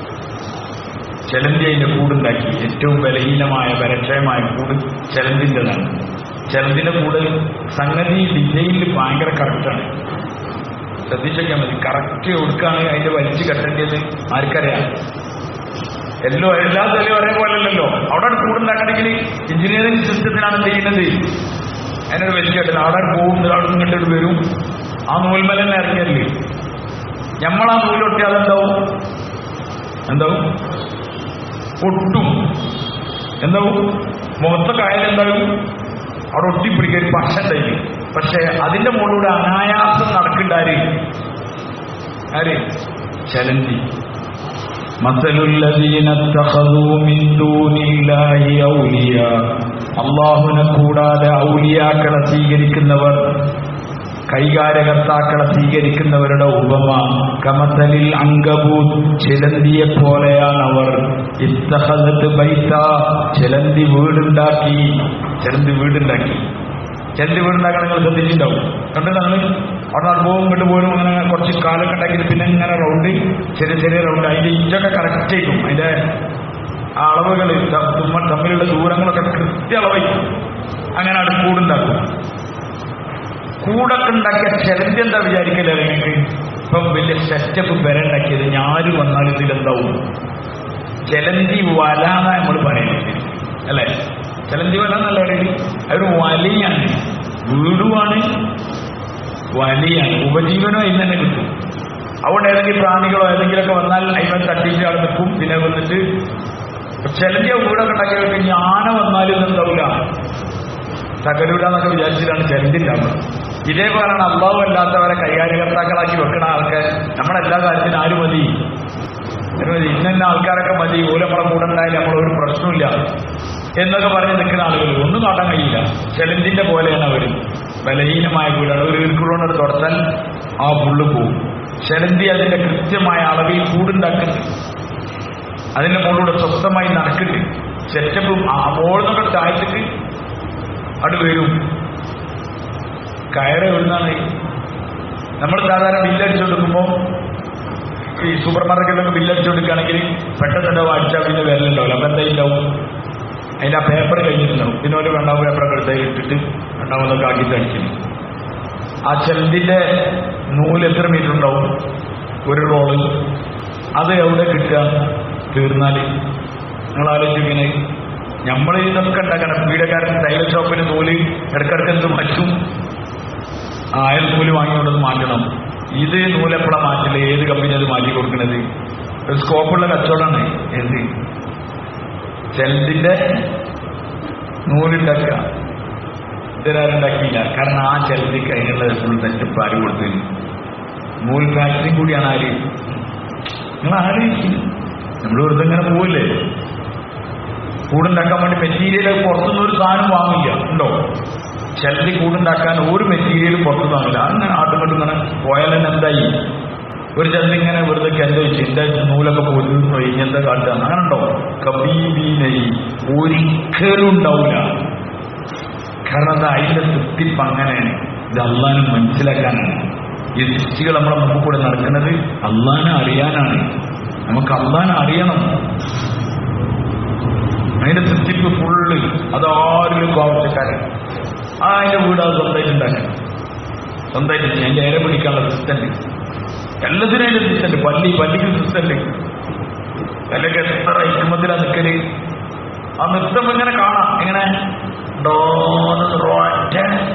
ചെലന്തി അതിന്റെ കൂടുണ്ടാക്കി ഏറ്റവും ബലഹീനമായ ബലക്ഷയമായ കൂട് ചെലന്തിൻ്റെതാണ് ചെലന്തിന്റെ കൂട് സംഗതി ഡിസൈനിൽ ഭയങ്കര കറക്റ്റാണ് ശ്രദ്ധിച്ചൊക്കെ മതി കറക്റ്റ് കൊടുക്കാണ് അതിന്റെ വലിച്ചു കെട്ടേണ്ടത് ആർക്കറിയാം എല്ലോ എല്ലാ സ്ഥലവും ഒരേപോലല്ലോ അവിടെ കൂടുണ്ടാക്കണമെങ്കിൽ എഞ്ചിനീയറിംഗ് സിസ്റ്റത്തിനാണ് എന്ത് ചെയ്യുന്നത് അതിനൊരു വലിച്ചു കെട്ടില്ല അവിടെ പോകും അവിടെ നിന്ന് ഇങ്ങോട്ട് വരും ആ നൂൽമല തന്നെ ഇറങ്ങിയല്ലേ നമ്മളാ നൂലൊട്ടിയാൽ എന്താവും എന്താവും ഒട്ടും എന്താവും മുഖത്തൊക്കെ ആയാലും എന്താവും അവിടെ ഒട്ടിപ്പിടിക്കുക ഒരു പശ ഉണ്ടായി പക്ഷെ അതിന്റെ മുകളിലൂടെ അനായാസം നടക്കണ്ടാര് ആര് ചലന്തി مثل الذين اتخذوا من دون الله أولياء അള്ളാഹുനെ കൂടാതെ ഔലിയാക്കളെ സ്വീകരിക്കുന്നവർ കൈകാര്യകർത്താക്കളെ സ്വീകരിക്കുന്നവരുടെ ഉപമ കമത്തലിൽ അങ്കബൂത്ത് ചിലന്തിയെ പോലെയാണ് അവർ ഇത്തഹദത്ത് ബൈത്ത ചിലന്തി വീടുണ്ടാക്കി ചിലന്തി വീടുണ്ടാക്കി ചിലന്തി വീടുണ്ടാക്കാൻ നിങ്ങൾ ശ്രദ്ധിച്ചിട്ടുണ്ടാവും കണ്ടിട്ടാണ് അവിടെ അനുഭവം ഇങ്ങോട്ട് പോലും അങ്ങനെ കുറച്ച് കാലൊക്കെ ഉണ്ടാക്കിയിട്ട് പിന്നെ ഇങ്ങനെ റൗണ്ട് ചെറിയ ചെറിയ റൗണ്ട് അതിന്റെ ഇഞ്ചൊക്കെ കറക്റ്റ് ചെയ്യും അതിന്റെ ആ അളവുകൾ തുമ്മ തമ്മിലുള്ള ദൂരങ്ങളൊക്കെ കൃത്യ അളവായി അങ്ങനെ അവിടെ കൂടുണ്ടാക്കും കൂടൊക്കെ ഉണ്ടാക്കിയ ചിലന്തി എന്താ വിചാരിക്കില്ല നിങ്ങൾക്ക് ഇപ്പം വലിയ സെറ്റപ്പ് പെരണ്ടാക്കിയത് ഞാര് വന്നാൽ ഇതിലെന്താവും ചെലന്തി വല എന്നാ നമ്മൾ പറയുന്നത് അല്ലേ ചെലന്തി വല എന്നല്ല പറയുന്നത് അതൊരു വലിയാണ് വീടുമാണ് വലിയാണ് ഉപജീവനം അതിന് തന്നെ കിട്ടും അതുകൊണ്ട് ഏതെങ്കിലും പ്രാണികളോ ഏതെങ്കിലുമൊക്കെ വന്നാൽ അതിനെ തട്ടിയിട്ട് അവിടെ നിൽക്കും പിന്നെ വന്നിട്ട് ചെലന്തിയ വീടൊക്കെ ഉണ്ടാക്കിയവർക്ക് ഞാന വന്നാലും എന്താവില്ല തകരൂല എന്നൊക്കെ വിചാരിച്ചിട്ടാണ് ചെലന്തി ഉണ്ടാവുന്നത് ഇതേപോലെയാണ് അള്ളാഹു അല്ലാത്തവരെ കൈകാര്യകർത്താക്കളാക്കി വെക്കണ ആൾക്ക് നമ്മളെല്ലാ കാര്യത്തിനും ആര് മതി ആര് മതി ഇന്ന ആൾക്കാരൊക്കെ മതി ഓല നമ്മളെ കൂടെ ഉണ്ടായാലും നമ്മളൊരു പ്രശ്നമില്ല എന്നൊക്കെ പറഞ്ഞ് നിൽക്കുന്ന ആളുകൾ ഒന്നും കാട്ടാൻ കഴിയില്ല ചെലന്തിന്റെ പോലെയാണ് അവർ ബലഹീനമായ വീടാണ് ഒരു ഈർക്കുള്ളോട് തുടച്ചാൽ ആ പുള്ളു പോവും ചെലന്തി അതിന്റെ കൃത്യമായ അളവിൽ കൂടുണ്ടാക്കുന്നുണ്ട് അതിന്റെ മുകളിലൂടെ സ്വസ്ഥമായി നടക്കുന്നുണ്ട് സെറ്റപ്പും ആ മോളിന്നൊക്കെ താഴ്ത്തിട്ട് അത് വരും കയറ് എവിടുന്നാണ് നമ്മൾ സാധാരണ ബില്ലടിച്ചു കൊടുക്കുമ്പോൾ ഈ സൂപ്പർ മാർക്കറ്റിലൊക്കെ ബില്ലടിച്ചു കൊടുക്കുകയാണെങ്കിൽ പെട്ടെന്ന് അടിച്ചാൽ പിന്നെ വിരലുണ്ടാവില്ല അപ്പം എന്താ ഉണ്ടാവും അതിന്റെ ആ പേപ്പർ കഴിഞ്ഞിട്ടുണ്ടാവും പിന്നെ ഒരു രണ്ടാമത് പേപ്പറൊക്കെ എടുത്ത് ഇട്ടിട്ട് രണ്ടാമതൊക്കെ ആക്കിയിട്ട് അടിക്കുന്നു ആ ചെലന്തിന്റെ നൂല് എത്ര മീറ്റർ ഉണ്ടാവും ഒരു റോള് അത് എവിടെ കിട്ടുക തീർന്നാൽ നിങ്ങൾ ആലോചിച്ചിങ്ങനെ നമ്മൾ ഇതൊക്കെ ഉണ്ടാക്കണം പീഡക്കാരൻ ടൈലർ ഷോപ്പിന് നൂല് ഇടക്കിടക്ക് എന്ത് മാറ്റും ആ അയൽ നൂല് വാങ്ങിക്കൊണ്ടത് മാറ്റണം ഇത് നൂലെപ്പള മാറ്റില്ല ഏത് കമ്പനി അത് മാറ്റി കൊടുക്കുന്നത് ഒരു സ്കോപ്പുള്ള കച്ചവടമാണ് എന്ത് ചെലന്തിന്റെ നൂലുണ്ടാക്കുക ഇതൊരാളുണ്ടാക്കിയില്ല കാരണം ആ ചെലന്തിക്ക് അതിനുള്ള ഫുൾ സെറ്റപ്പ് ആര് കൊടുത്തില്ല നൂൽ ഫാക്ടറി കൂടിയാണ് ആര് നിങ്ങൾ ആലോചിക്കും നമ്മൾ വെറുതെ ഇങ്ങനെ പോവില്ലേ കൂടുണ്ടാക്കാൻ വേണ്ടി മെറ്റീരിയൽ പുറത്തുനിന്ന് ഒരു സാധനം വാങ്ങില്ല ഉണ്ടോ ചിലത് കൂടുണ്ടാക്കാൻ ഒരു മെറ്റീരിയലും പുറത്തുനിന്ന് വാങ്ങില്ല അങ്ങനെ ആട്ടുകൊണ്ട് ഇങ്ങനെ പോയാൽ തന്നെ എന്തായി ഒരു ചിലത് ഇങ്ങനെ വെറുതെ കെന്ത വെച്ച് എന്റെ നൂലൊക്കെ പൊരുന്നു കഴിഞ്ഞ് എന്താ കാട്ടുക അങ്ങനെ ഉണ്ടോ കബീബീനയി ഒരിക്കലും ഉണ്ടാവില്ല കാരണം അത് അതിന്റെ തൃപ്തിപ്പ് അങ്ങനെയാണ് ഇത് അള്ളാനും മനസ്സിലാക്കാനാണ് ഈ സൃഷ്ടികൾ നമ്മളെ മുമ്പ് കൂടെ നടക്കുന്നത് അള്ളാനെ അറിയാനാണ് നമുക്ക് അള്ളാനെ അറിയണം അതിന്റെ തൃപ്തിപ്പ് ഫുള്ള് അതാരും ആവശ്യക്കാരൻ ആ അതിന്റെ വീട് അത് സ്വന്തമായിട്ട് ഉണ്ടാക്കാൻ സ്വന്തമായിട്ട് ചെയ്യാം. അതിന്റെ ഇര പിടിക്കാനുള്ള സിസ്റ്റന്റ് എല്ലാത്തിനും അതിന്റെ സിസ്റ്റന്റ് പല്ലി പല്ലിക്ക് സിസ്റ്റന്റ് അല്ലെങ്കിൽ എത്ര ഐക്യമത്തിലാ നിൽക്കല് ആ നൃത്തം ഇങ്ങനെ കാണാം എങ്ങനെ ഡോന്ന് റോറ്റ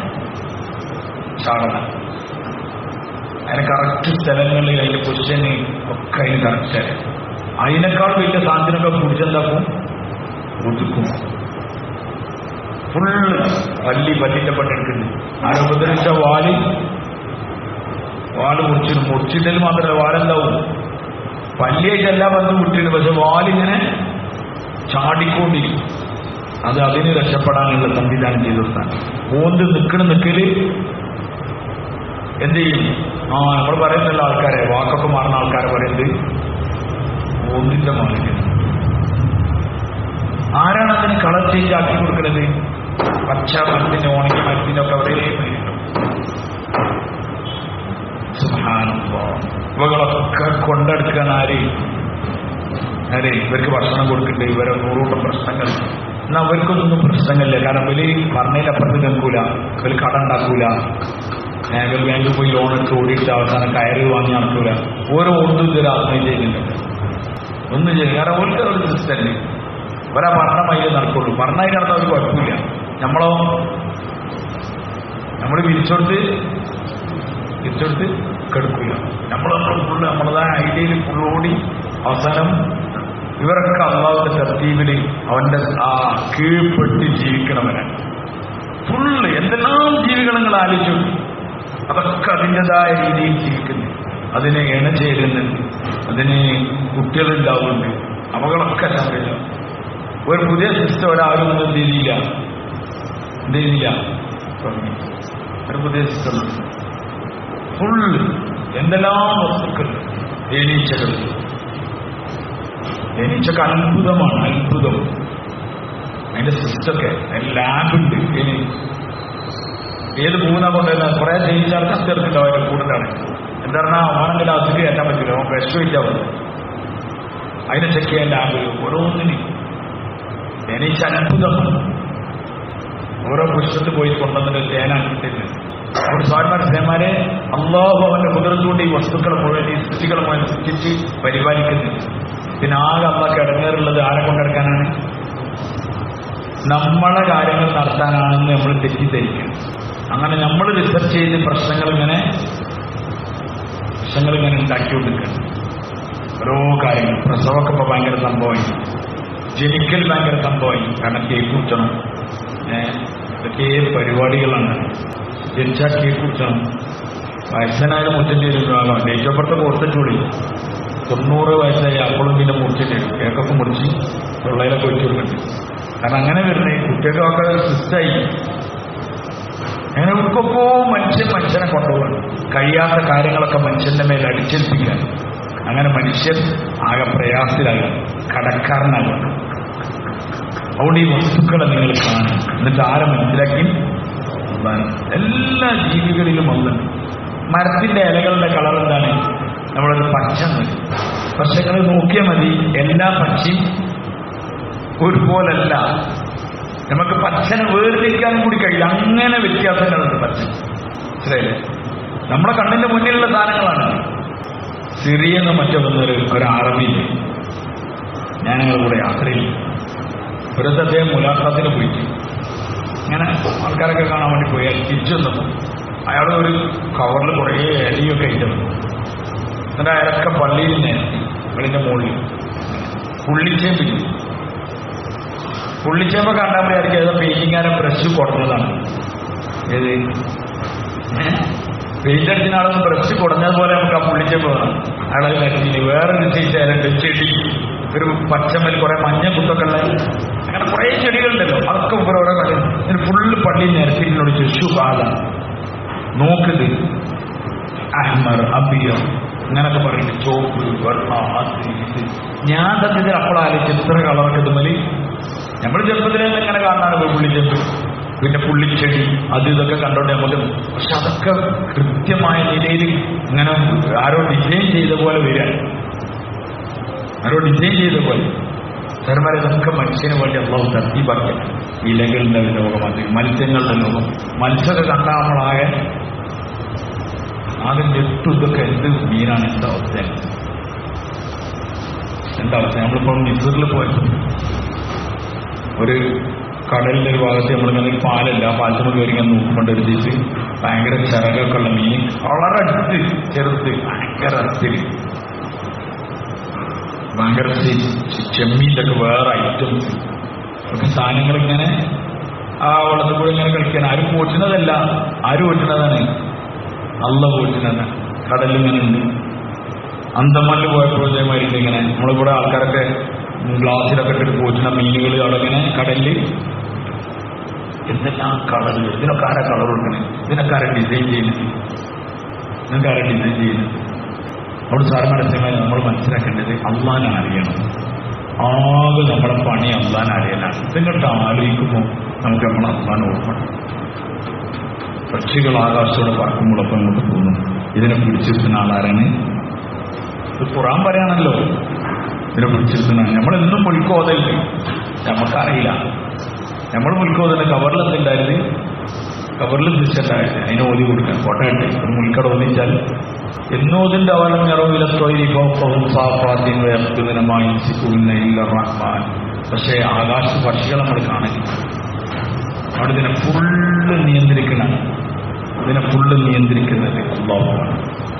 ചാടന അതിന് കറക്റ്റ് സ്ഥലങ്ങളിൽ അതിന്റെ പൊസിഷന് ഒക്കെ അതിന് കറക്റ്റ് അതിനേക്കാൾ വലിയ സാധനമൊക്കെ പിടിച്ചെന്താക്കും ഒതുക്കും ഫുള്ള് പല്ലി പല്ലിന്റെ പണ്ടെടുക്കുന്നു ആരെ ഉപദ്രവിച്ച വാല് വാല് മുറിച്ചിട്ട് മുറിച്ചിട്ടൽ മാത്രമല്ല വാലെന്താവും പല്ലിയായിട്ട് എല്ലാ ബന്ധം വിട്ടിരുന്നു പക്ഷെ വാലിങ്ങനെ ചാടിക്കൊണ്ടിരിക്കും അത് അതിന് രക്ഷപ്പെടാനുള്ള സംവിധാനം ചെയ്തു കൊടുത്താണ് ഓന്ത് നിൽക്കണ നിൽക്കല് എന്ത് ചെയ്യും ആ നമ്മൾ പറയുന്നല്ല ആൾക്കാരെ വാക്കൊക്കെ മാറുന്ന ആൾക്കാരെ പറയുന്നത് ഓന്തിന്റെ മാലിന്യം ആരാണ് അതിന് കളർ ചേഞ്ച് ആക്കി കൊടുക്കുന്നത് പച്ച മരത്തിന് ഉണങ്ങിയ മരത്തിനൊക്കെ അവിടെ ഇവകളൊക്കെ കൊണ്ടെടുക്കാൻ ആര് അതെ ഇവർക്ക് ഭക്ഷണം കൊടുക്കണ്ടേ ഇവരെ നൂറൂട്ടം പ്രശ്നങ്ങൾ എന്നാ അവർക്കൊന്നും പ്രശ്നങ്ങളില്ല കാരണം ഇവര് പറഞ്ഞതിലപ്പുറത്ത് നിൽക്കൂല ഇവര് കട ഉണ്ടാക്കൂല ഇവർ ബാങ്കിൽ പോയി ലോൺ എടുത്ത് ഓടിയിട്ട് അവസാനം കയറി വാങ്ങി നടക്കൂല ഓരോ ഒന്നും ഇതൊരു ആത്മഹത്യ ചെയ്യുന്നുണ്ട് ഒന്നും ചെയ്യും കാരണം ഓർക്ക് ഒരു സിസ്റ്റല്ലേ ഒരാ ഭരണമായി നടക്കുള്ളൂ ഭരണമായി നടന്നാൽ ഒരു കുഴപ്പമില്ല നമ്മളോ നമ്മൾ വിരിച്ചോടുത്ത് വിരിച്ചോടുത്ത് കെടുക്കില്ല നമ്മൾ നമ്മൾ ഫുള്ള് നമ്മളതായ ഐഡിയയിൽ ഫുള്ളോടി അവസാനം ഇവരൊക്കെ അള്ളാഹുവിന്റെ തർത്തീവിൽ അവന്റെ ആ കീഴ്പ്പെട്ട് ജീവിക്കണവരാണ് ഫുള്ള് എന്തെല്ലാം ജീവികൾ നിങ്ങൾ ആലോചിച്ചു അതൊക്കെ അതിൻ്റെതായ രീതിയിൽ ജീവിക്കുന്നു അതിനെ ഇണ ചേരുന്നുണ്ട് അതിന് കുട്ടികളുണ്ടാവുന്നുണ്ട് അവകളൊക്കെ സംഭവിച്ചു ഒരു പുതിയ സിസ്റ്റം ഒരാളും ഒന്നും എന്ത് ചെയ്തില്ല എന്ത് ചെയ്തില്ല തുടങ്ങി ഒരു പുതിയ സിസ്റ്റം ഫുള്ള് എന്തെല്ലാം വസ്തുക്കൾ തേനീച്ചകൾ തേനീച്ചക്ക് അത്ഭുതമാണ് അത്ഭുതം അതിന്റെ സിസ്റ്റമൊക്കെ ലാബുണ്ട് ഇനി ഏത് പൂന കൊണ്ടുവരുന്ന കുറെ തേനീച്ചാൽ കത്തെടുത്തിട്ട് അവരുടെ കൂടുതലാണ് എന്താ പറഞ്ഞാൽ അവനെങ്കിലും അതിന് കയറ്റാൻ പറ്റില്ല അവൻ വിഷമിച്ചാൽ മതി അതിനെ ചെക്ക് ചെയ്യാൻ ലാബ് ഓരോന്നിനും തേനീച്ച അത്ഭുതമാണ് ഓരോ പുഷ്പത്തിൽ പോയി കൊണ്ടുവന്നിട്ട് തേനാക്കിട്ടില്ല ഒരു സ്വാമിമാർ സ്നേഹമാരെ അള്ളാഹു അവന്റെ കുതിരത്തുകൊണ്ട് ഈ വസ്തുക്കളെ മുഴുവൻ ഈ സൃഷ്ടികളെ മുഴുവൻ സൃഷ്ടിച്ച് പരിപാലിക്കുന്നില്ല പിന്നെ ആകെ അള്ളാഹ് ഇടങ്ങേറുള്ളത് ആരെ കൊണ്ടെടുക്കാനാണ് നമ്മളെ കാര്യങ്ങൾ നടത്താനാണെന്ന് നമ്മൾ തെറ്റിദ്ധരിക്കും അങ്ങനെ നമ്മൾ റിസർച്ച് ചെയ്ത് പ്രശ്നങ്ങൾ ഇങ്ങനെ പ്രശ്നങ്ങൾ ഇങ്ങനെ ഉണ്ടാക്കിക്കൊണ്ടിരിക്കണം ഓരോ കാര്യങ്ങൾ പ്രസവമൊക്കെ ഇപ്പൊ ഭയങ്കര സംഭവമായി ജനിക്കൽ ഭയങ്കര സംഭവമായി കാരണം കേക്ക് കുടിച്ചണം ഏഹ് ഇതൊക്കെ പരിപാടികളാണ് ജനിച്ചാൽ കേക്ക് കുടിച്ചണം വയസ്സനായാലും മുറിച്ചിട്ട് വരും ആകാം ഡേറ്റ് ഓഫ് ബർത്ത് കൊടുത്തിട്ടുള്ളി തൊണ്ണൂറ് വയസ്സായി അപ്പോഴും പിന്നെ മുറിച്ചിട്ട് വരും കേക്കൊക്കെ മുറിച്ച് തൊള്ളയിലൊക്കെ വെച്ച് കൊടുക്കുന്നുണ്ട് കാരണം അങ്ങനെ വരുന്നേ കുട്ടികൾക്കൊക്കെ സിസ്റ്റായി അങ്ങനെ ഉൾക്കൊപ്പോ മനുഷ്യൻ മനുഷ്യനെ കൊണ്ടുപോകണം കഴിയാത്ത കാര്യങ്ങളൊക്കെ മനുഷ്യന്റെ മേൽ അടിച്ചേൽപ്പിക്കാൻ അങ്ങനെ മനുഷ്യൻ ആകെ പ്രയാസത്തിലാകും കടക്കാരനാകും അതുകൊണ്ട് ഈ വസ്തുക്കളെ നിങ്ങൾ കാണും എന്നിട്ട് ആരെ മനസ്സിലാക്കി അള്ളാഹ്. എല്ലാ ജീവികളിലും ഒന്ന് മരത്തിന്റെ ഇലകളുടെ കളർ എന്താണ് നമ്മളൊരു പച്ച മതി പക്ഷെ നിങ്ങൾ നോക്കിയാൽ മതി എല്ലാ പക്ഷിയും ഒരുപോലല്ല നമുക്ക് പച്ചനെ വേർതിരിക്കാനും കൂടി കഴിയും അങ്ങനെ വ്യത്യാസങ്ങളുണ്ട് പച്ച മനസ്സിലായില്ലേ നമ്മുടെ കണ്ണിന്റെ മുന്നിലുള്ള സാധനങ്ങളാണ് സിറിയെന്ന് മറ്റോ വന്നൊരു ഒരു അറബിയില് ഞാൻ ഞങ്ങളുടെ കൂടെ യാത്രയിൽ ഒരു ദിവസം അദ്ദേഹം മുലാഖാത്തിന് പോയിട്ട് ഇങ്ങനെ ആൾക്കാരൊക്കെ കാണാൻ വേണ്ടി പോയി അയാൾ തിരിച്ചു വന്നപ്പോൾ അയാൾ ഒരു കവറിൽ കുറേ ഇലയൊക്കെ ഇട്ട് വന്നു എന്നിട്ട് അയാളൊക്കെ പള്ളിയിൽ നേരത്തി പള്ളിന്റെ മുകളിൽ പുള്ളിച്ചേമ്പില്ല പുള്ളിച്ചേമ്പ കണ്ടാൽ വിചാരിക്കും ഏതോ പെയിന്റിങ്ങാരെ ബ്രഷ് കുറഞ്ഞതാണ് ഏത് പെയിന്റ് അടിക്കുന്ന ആളൊന്ന് ബ്രഷ് കുറഞ്ഞതുപോലെ നമുക്ക് ആ പുള്ളിച്ചേമ്പ് വേണം അയാളെ കരുതിയില്ല വേറൊരു സൈസ് അയാളുണ്ട് ചെടി ഒരു പച്ചമൽ കുറെ മഞ്ഞ കുത്തൊക്കെ ഉള്ള അങ്ങനെ കുറെ ചെടികളുണ്ടല്ലോ അതൊക്കെ ഇവർ ഓരോ കളി ഇതിന് ഫുള്ള് പള്ളി നിരത്തിനോട് ചോദിച്ചു ബാധ നോക്കുന്നത് അഹ്മർ അബിയം അങ്ങനൊക്കെ പറയുന്നത് ചോപ്പ് വെള്ള അത് ഇത് ഞാൻ സത്യത്തിൽ അപ്പോഴാലോചിച്ച് എത്ര കളറൊക്കെ ഇതുമല് നമ്മൾ ചെറുപ്പത്തിലേ ഇങ്ങനെ കാണാറ് പുള്ളിച്ചെമ്പ് പിന്നെ പുള്ളിച്ചെടി അത് ഇതൊക്കെ കണ്ടോണ്ട് നമുക്ക് പക്ഷെ അതൊക്കെ കൃത്യമായ നിലയിൽ ഇങ്ങനെ ആരോ ഡിസൈൻ ചെയ്ത പോലെ വരിക ആരോ ഡിസൈൻ ചെയ്ത പോലെ സാർമാരെ ഇതൊക്കെ മനുഷ്യന് വേണ്ടി അള്ളാഹു തർത്തീപാക്കിയ ഇലകളുടെ ലോകം അത് മത്സ്യങ്ങളുടെ ലോകം മത്സ്യമൊക്കെ കണ്ടാൽ നമ്മളാകെ ആകെ ഞെട്ടു ഇതൊക്കെ എന്ത് മീനാണ് എന്താ അവസ്ഥ എന്താ അവസ്ഥ നമ്മളിപ്പോൾ മിസറിൽ പോയത് ഒരു കടലിന്റെ ഒരു ഭാഗത്ത് നമ്മളിങ്ങനെ ഒരു പാലല്ല ആ പാലത്തിൽ കയറി ഇങ്ങനെ നോക്കുമ്പോൾ ഒരു ദിവസം ഭയങ്കര ചിറകൊക്കെ ഉള്ള മീൻ വളരെ അടുത്ത് ചെറുത്ത് ഭയങ്കര അടുത്തിൽ ഭയങ്കര ചെമ്മീൻ്റെ ഒക്കെ വേറെ ഐറ്റംസ് ഒക്കെ സാധനങ്ങൾ ഇങ്ങനെ ആ വെള്ളത്തിൽ കൂടെ ഇങ്ങനെ കളിക്കാൻ ആരും പോറ്റുന്നതല്ല ആരും പോറ്റുന്നതാണ് അല്ല പോറ്റുന്നതാണ് കടലിൽ ഇങ്ങനെ ഉണ്ട് അന്തമാനിൽ പോയപ്പോൾ ഇതേമാതിരി ഇങ്ങനെ നമ്മളിവിടെ ആൾക്കാരൊക്കെ ഗ്ലാസ്സിലൊക്കെ ഇട്ടിട്ട് പോറ്റുന്ന മീനുകൾ അവിടെ ഇങ്ങനെ കടലിൽ എന്തെല്ലാം കളറുകൾ ഇതിനൊക്കെ ആരാ കളർ കൊടുക്കണേ ഇതിനൊക്കെ ആരാ ഡിസൈൻ ചെയ്യുന്നത് ഇതിനൊക്കെ ആരാ ഡിസൈൻ ചെയ്യുന്നത് അവിടെ സാറ് മനസ്സിലായി നമ്മൾ മനസ്സിലാക്കേണ്ടത് അള്ളാനാണ് അറിയണം ആകെ നമ്മുടെ പണി അള്ളാൻ അറിയാനാണ് ഇതിങ്ങോട്ട് ആലോചിക്കുമ്പോൾ നമുക്ക് നമ്മൾ അള്ളാൻ ഓർമ്മ പക്ഷികൾ ആകാശത്തോടെ പറക്കുമ്പോഴൊപ്പം നമുക്ക് തോന്നും ഇതിനെ പിടിച്ചിരുത്തുന്ന ആളാരാണ് ഇത് ഖുറാൻ പറയാണല്ലോ ഇതിനെ പിടിച്ചിരുത്തുന്ന നമ്മളെന്നും മുൽക്കോതല്ല നമുക്കറിയില്ല നമ്മൾ മുൽക്കോതല്ല കവറിൽ എന്തുണ്ടായിരുന്നു കവറിൽ തിരിച്ചിട്ടായിരുന്നു അതിന് ഓതി കൊടുക്കാൻ കോട്ടയട്ടെ ഒരു മുൽക്കട ഒന്നിച്ചാൽ എന്നോതിന്റെ അവലം നിറവിലത്തോയിപ്പോപ്പവും സാഫാത്തിൻ വേർക്കുന്നതിനുമായി സിക്കുവിന്ന ഇല്ല റഹ്മാൻ പക്ഷേ ആകാശ പക്ഷികൾ നമ്മൾ കാണില്ല അവിടെ ഇതിനെ ഫുള്ള് നിയന്ത്രിക്കണം ഇതിനെ ഫുള്ള് നിയന്ത്രിക്കുന്നത് അള്ളാഹുവാണ്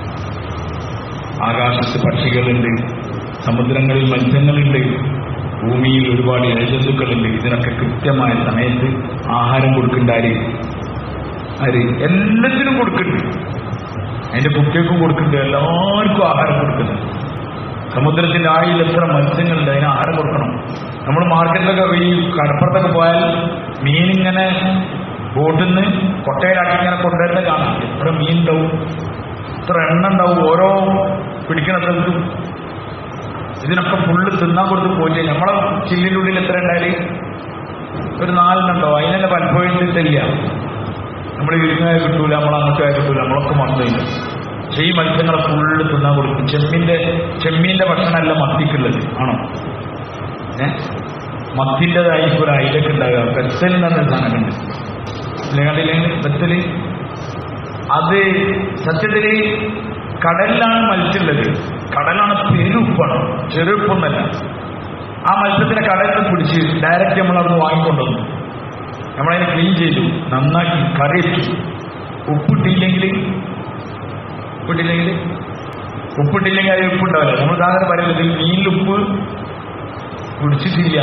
ആകാശത്ത് പക്ഷികളുണ്ട് സമുദ്രങ്ങളിൽ മത്സ്യങ്ങളുണ്ട് ഭൂമിയിൽ ഒരുപാട് ഇഴജന്തുക്കളുണ്ട് ഇതിനൊക്കെ കൃത്യമായ സമയത്ത് ആഹാരം കൊടുക്കേണ്ട ആര് ആര് എല്ലാത്തിനും കൊടുക്കുന്നുണ്ട് അതിന്റെ കുട്ടികൾക്കും കൊടുക്കുന്നുണ്ട് എല്ലാവർക്കും ആഹാരം കൊടുക്കുന്നുണ്ട് സമുദ്രത്തിന്റെ ആഴിയിൽ എത്ര മത്സ്യങ്ങളുണ്ട് അതിന് ആഹാരം കൊടുക്കണം നമ്മൾ മാർക്കറ്റിലൊക്കെ ഈ കടപ്പുറത്തൊക്കെ പോയാൽ മീനിങ്ങനെ ബോട്ടിൽ നിന്ന് കൊട്ടയിലാക്കി ഇങ്ങനെ കൊണ്ടുവരുന്നത് കാണാം എത്ര മീൻ ഉണ്ടാവും എത്ര എണ്ണ ഉണ്ടാവും ഓരോ പിടിക്കണ സ്ഥലത്തും ഇതിനൊക്കെ ഫുള്ള് തിന്നാൻ കൊടുത്ത് പോയി നമ്മളെ ചില്ലിൻ്റെ ഉള്ളിൽ എത്ര ഉണ്ടായാല് ഒരു നാലെണ്ണുണ്ടോ അതിനെന്നെ പലപ്പോഴും തില്ല നമ്മൾ ഇരുന്നായ കിട്ടൂല നമ്മൾ അങ്ങോട്ടായ കിട്ടൂല നമ്മളൊക്കെ മറന്നില്ല പക്ഷെ ഈ മത്സ്യങ്ങളെ ഫുള്ള് തിന്നാൻ കൊടുക്കും ചെമ്മീന്റെ ചെമ്മീന്റെ ഭക്ഷണമല്ല മത്തിക്കുള്ളത് ആണോ ഏ മത്തിൻ്റെതായി ഒരു അയിലൊക്കെ ഉണ്ടാകുക ബെത്തൽ എന്ന് പറഞ്ഞ സാധനമൊക്കെ ഉണ്ട് കണ്ടില്ലെങ്കിൽ ബെത്തല് അത് സത്യത്തിൽ കടലിലാണ് മത്സ്യമുള്ളത് കടലാണ് പെരുപ്പാണ് ചെറുപ്പൊന്നല്ല ആ മത്സ്യത്തിനെ കടലിൽ നിന്ന് പിടിച്ച് ഡയറക്റ്റ് നമ്മൾ അവിടെ വാങ്ങിക്കൊണ്ടുവന്നു നമ്മളതിനെ ക്ലീൻ ചെയ്തു നന്നാക്കി കറി വെച്ചു ഉപ്പിട്ടില്ലെങ്കിൽ ഉപ്പിട്ടില്ലെങ്കിൽ ഉപ്പിട്ടില്ലെങ്കിൽ അത് ഉപ്പുണ്ടാവില്ല നമ്മൾ സാധാരണ പറയുന്നത് മീനിൽ ഉപ്പ് പിടിച്ചിട്ടില്ല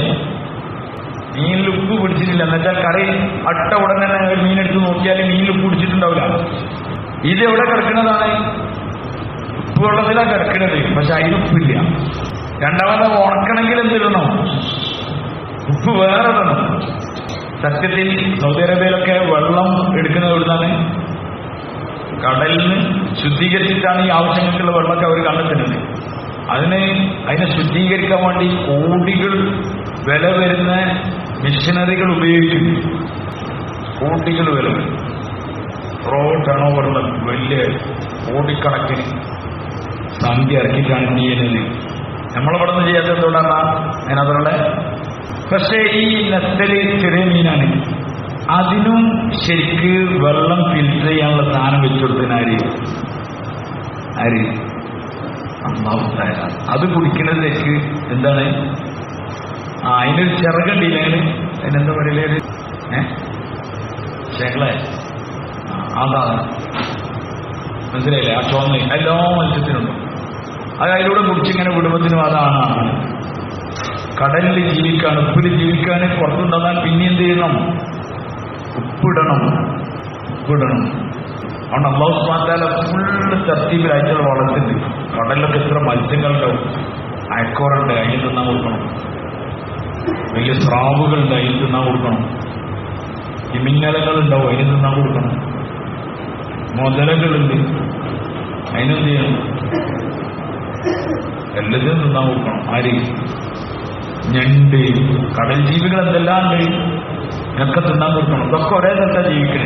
മീനിൽ ഉപ്പ് പിടിച്ചിട്ടില്ല എന്നുവെച്ചാൽ കറി അട്ട ഉടനെ തന്നെ ഒരു മീനെടുത്ത് നോക്കിയാൽ മീനിൽ ഉപ്പ് പിടിച്ചിട്ടുണ്ടാവില്ല ഇത് എവിടെ കിടക്കുന്നതാണ് ഉപ്പ് വെള്ളത്തിലാണ് കിടക്കുന്നത് പക്ഷെ അതിന് ഉപ്പില്ല രണ്ടാമത് ഉണക്കണമെങ്കിൽ എന്തിടണം ഉപ്പ് വേറെ ഇടണം സത്യത്തിൽ സൗദി അറേബ്യയിലൊക്കെ വെള്ളം എടുക്കുന്നത് എവിടുന്നാണ് കടലിൽ നിന്ന് ശുദ്ധീകരിച്ചിട്ടാണ് ഈ ആവശ്യങ്ങൾക്കുള്ള വെള്ളമൊക്കെ അവർ കണ്ടെത്തുന്നത് അതിന് അതിനെ ശുദ്ധീകരിക്കാൻ വേണ്ടി കോടികൾ വില വരുന്ന മിഷനറികൾ ഉപയോഗിക്കുന്നു കോടികൾ വില വരും റോ ടേൺ ഓവറുള്ള വലിയ കോടിക്കണക്കിന് സംഖ്യ ഇറക്കിയിട്ടാണ് എന്ത് ചെയ്യുന്നത് നമ്മളിവിടെ നിന്ന് ചെയ്യാത്ത എന്തുകൊണ്ടാണ് അതിനകത്തുള്ള പക്ഷേ ഈ നെത്തല് ചെറിയ മീനാണ് അതിനും ശരിക്ക് വെള്ളം ഫിൽറ്റർ ചെയ്യാനുള്ള സാധനം വെച്ചുകൊടുത്തതിന് ആര് ആര് അമ്മാവുണ്ടായ അത് കുടിക്കുന്നതിലേക്ക് എന്താണ് ആ അതിനൊരു ചിറകുണ്ടില്ലെങ്കിൽ അതിനെന്താ പറയലേ ഒരു ഏ ചെകളെ അതാണ് മനസ്സിലായില്ലേ ആ ചുവന്ന എല്ലാ മത്സ്യത്തിനുണ്ട് അത് അതിലൂടെ കുടിച്ചിങ്ങനെ കുടുംബത്തിനും അതാണ് ആണ്. കടലിൽ ജീവിക്കാൻ ഉപ്പിൽ ജീവിക്കാൻ പുറത്തുണ്ടാകാൻ പിന്നെ എന്ത് ചെയ്യണം ഉപ്പിടണം ഉപ്പിടണം അതുകൊണ്ട് അള്ളാഹു സ്മാത്താല ഫുള്ള് തർത്തീപിലായിട്ടുള്ള വളർത്തുണ്ട് കടലിലൊക്കെ എത്ര മത്സ്യങ്ങളുണ്ടാവും അയക്കോറുണ്ട് അതിന് തിന്നാൻ കൊടുക്കണം വലിയ സ്രാവുകളുണ്ട് അതിന് തിന്നാൻ കൊടുക്കണം തിമിന്നലങ്ങളുണ്ടാവും അതിന് തിന്നാൻ കൊടുക്കണം മുതലകളുണ്ട് അതിനെന്ത് ചെയ്യണം എല്ലാത്തിനും തിന്നാൻ കൊടുക്കണം ആര് ഞണ്ട് കടൽ ജീവികൾ എന്തെല്ലാം ഉണ്ട് ഇതൊക്കെ തിന്നാൻ കൊടുക്കണം ഇതൊക്കെ ഒരേ സ്ഥലത്താണ് ജീവിക്കണേ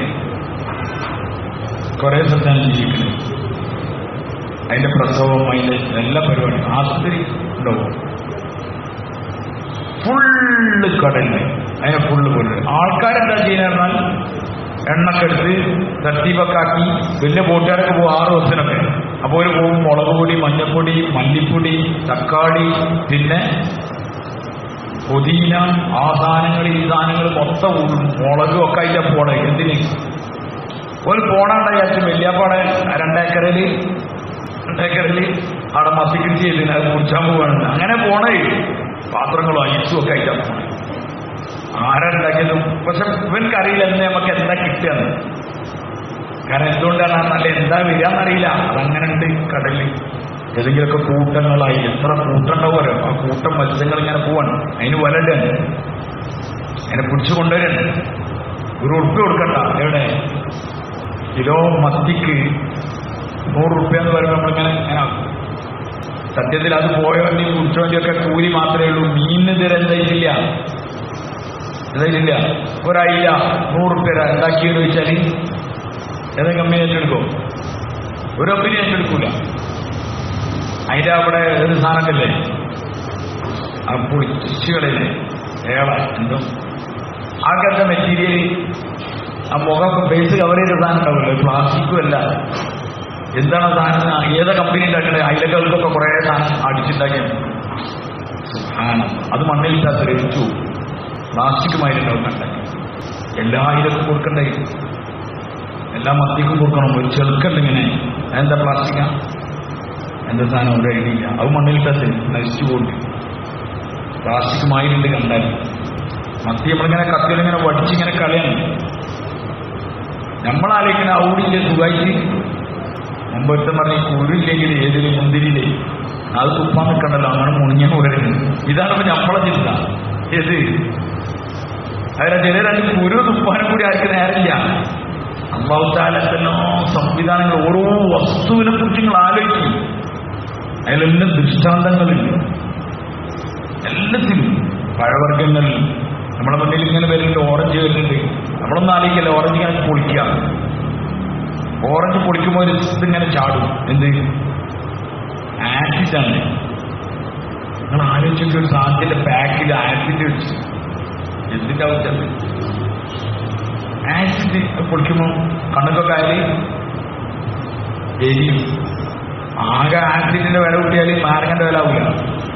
കുറേ സ്ഥലത്താണ് ജീവിക്കണേ അതിന്റെ പ്രസവം അതിന്റെ എല്ലാ പരിപാടിയും ആസ്പത്രി ഉണ്ടാവും ഫുള്ള് കടലിൽ അതിനെ ഫുള്ള് പോലെ ആൾക്കാരെന്താ ചെയ്യുന്ന പറഞ്ഞാൽ എണ്ണൊക്കെ എടുത്ത് തട്ടിപ്പൊക്കെ ആക്കി വലിയ ബോട്ടുകാരൊക്കെ പോകും ആറ് ദിവസത്തിനൊക്കെ അപ്പോൾ ഒരു പോകും മുളക് പൊടി മഞ്ഞപ്പൊടി മല്ലിപ്പൊടി തക്കാളി പിന്നെ പുതിന ആ സാധനങ്ങൾ ഈ സാധനങ്ങൾ മൊത്തം ഉള്ളും മുളകും ഒക്കെ അതിന്റെ പോണേ എന്തിന് ഒരു പോണാണ്ട വിചാരിച്ചു വലിയപ്പാടെ രണ്ടേക്കറിൽ രണ്ടേക്കറിൽ അവിടെ മത്തി കൃഷി ചെയ്തിന് അത് കുടിച്ചാൻ പോവാണ് അങ്ങനെ പോണേ പാത്രങ്ങളും ഐസും ഒക്കെ ആയിട്ടാ പോണേ ആരുണ്ടാക്കിയതും പക്ഷെ ഇവൻക്കറിയില്ല എന്ന് നമുക്ക് എന്താ കിട്ടുകയെന്ന് കാരണം എന്തുകൊണ്ടാണ് ആ നല്ല എന്താ വരികയെന്നറിയില്ല അതങ്ങനെ ഉണ്ട് കടലിൽ ഏതെങ്കിലുമൊക്കെ കൂട്ടങ്ങളായി എത്ര കൂട്ടം ഉണ്ടാവുമല്ലോ ആ കൂട്ടം മത്സ്യങ്ങൾ ഇങ്ങനെ പോവാണ് അതിന് വലടാണ് അതിനെ പിടിച്ചു കൊണ്ടുവരാണ് ഒരു ഉറുപ്പ് കൊടുക്കണ്ട എവിടെ കിലോ മത്തിക്ക് നൂറ് റുപ്യ എന്ന് പറയുമ്പോൾ നമ്മളിങ്ങനെ ഇങ്ങനെ ആക്കും. സത്യത്തിൽ അത് പോയവന്റെയും കുടിച്ചവന്റെയും ഒക്കെ കൂലി മാത്രമേ ഉള്ളൂ മീനിന് ഇതുവരെ എന്തായിട്ടില്ല എന്തായിട്ടില്ല ഒരായില്ല നൂറ് റുപ്യ ഉണ്ടാക്കിയെന്ന് വെച്ചാൽ ഏതെങ്കിലും കമ്പനി ഏറ്റെടുക്കും ഒരു കമ്പനി ഏറ്റെടുക്കൂല അതിന്റെ അവിടെ ഒരു സാധനമില്ലേ ആ പുളിച്ചുകളില്ലേ ഏള എന്തോ ആൾക്കാരുടെ മെറ്റീരിയൽ ആ മുഖം ബേസ് കവർ ചെയ്ത സാധനം ഉണ്ടാവില്ല പ്ലാസ്റ്റിക്കും അല്ല എന്താണ് ആ സാധനം ഏതാ കമ്പനി ഉണ്ടാക്കുന്നത് അയിലകൾക്കൊക്കെ കുറേ സാധനം അടിച്ചുണ്ടാക്കിയാണ് സുബ്ഹാനം. അത് മണ്ണിലിട്ടാ ദ്രവിച്ചു പ്ലാസ്റ്റിക്കുമായിട്ടുണ്ടാവും കണ്ടാക്കി എല്ലാ ഇതൊക്കെ കൊടുക്കണ്ടേ എല്ലാ മത്തിക്കും കൊടുക്കണം ഒരു ചെറുക്കല്ല ഇങ്ങനെ എന്താ പ്ലാസ്റ്റിക്കാ എന്താ സാധനം ഒരു ഐഡിയ ഇല്ല അത് മണ്ണിലിട്ടത് നശിച്ചു പോകുന്നു പ്ലാസ്റ്റിക് മായിട്ടുണ്ട് കണ്ടാൽ മത്തി നമ്മളിങ്ങനെ കത്തിലിങ്ങനെ വടിച്ചിങ്ങനെ കളയാണ് നമ്മളാലോചിക്കുന്ന ഔടിയില്ലേ സുഖമായിട്ട് മുമ്പത്തെ പറഞ്ഞ കുരുല്ലെങ്കിൽ ഏതില് മുന്തിരിയില്ലേ അത് തുപ്പാൻ നിൽക്കണ്ടല്ലോ അങ്ങനെ മുണിഞ്ഞ പോരുന്നത് ഇതാണ് ഇപ്പൊ നമ്മളെ ചിന്ത ഏത് അതിലെ ചില രണ്ട് കുരു തുപ്പാനും കൂടി ആർക്ക് നേരമില്ല അള്ളാഹുത്താലോ സംവിധാനങ്ങൾ ഓരോ വസ്തുവിനെ കുറിച്ച് നിങ്ങൾ ആലോചിക്കും അതിലെല്ലാം ദൃഷ്ടാന്തങ്ങളുണ്ട് എല്ലാത്തിലും പഴവർഗ്ഗങ്ങൾ നമ്മുടെ മുന്നിൽ ഇങ്ങനെ വരുന്നുണ്ട് ഓറഞ്ച് വരുന്നുണ്ട് നമ്മളൊന്നും ആലോചിക്കല്ല ഓറഞ്ച് ഇങ്ങനെ പൊളിക്കുക ഓറഞ്ച് പൊളിക്കുമ്പോൾ ഒരു ഇതിങ്ങനെ ചാടും എന്ത് ആസിഡാണ് നിങ്ങൾ ആലോചിച്ചിട്ട് ഒരു സാധനത്തിന്റെ പാക്കിൽ ആസിഡ് വെച്ച് എന്തിന്റെ ആവശ്യം ആസിഡ് പൊളിക്കുമ്പോൾ കണ്ണൊക്കെ ആയാല് എരിയും ആകെ ആസിഡിന്റെ വില കൂട്ടിയാൽ നാരങ്ങന്റെ വില ആവില്ല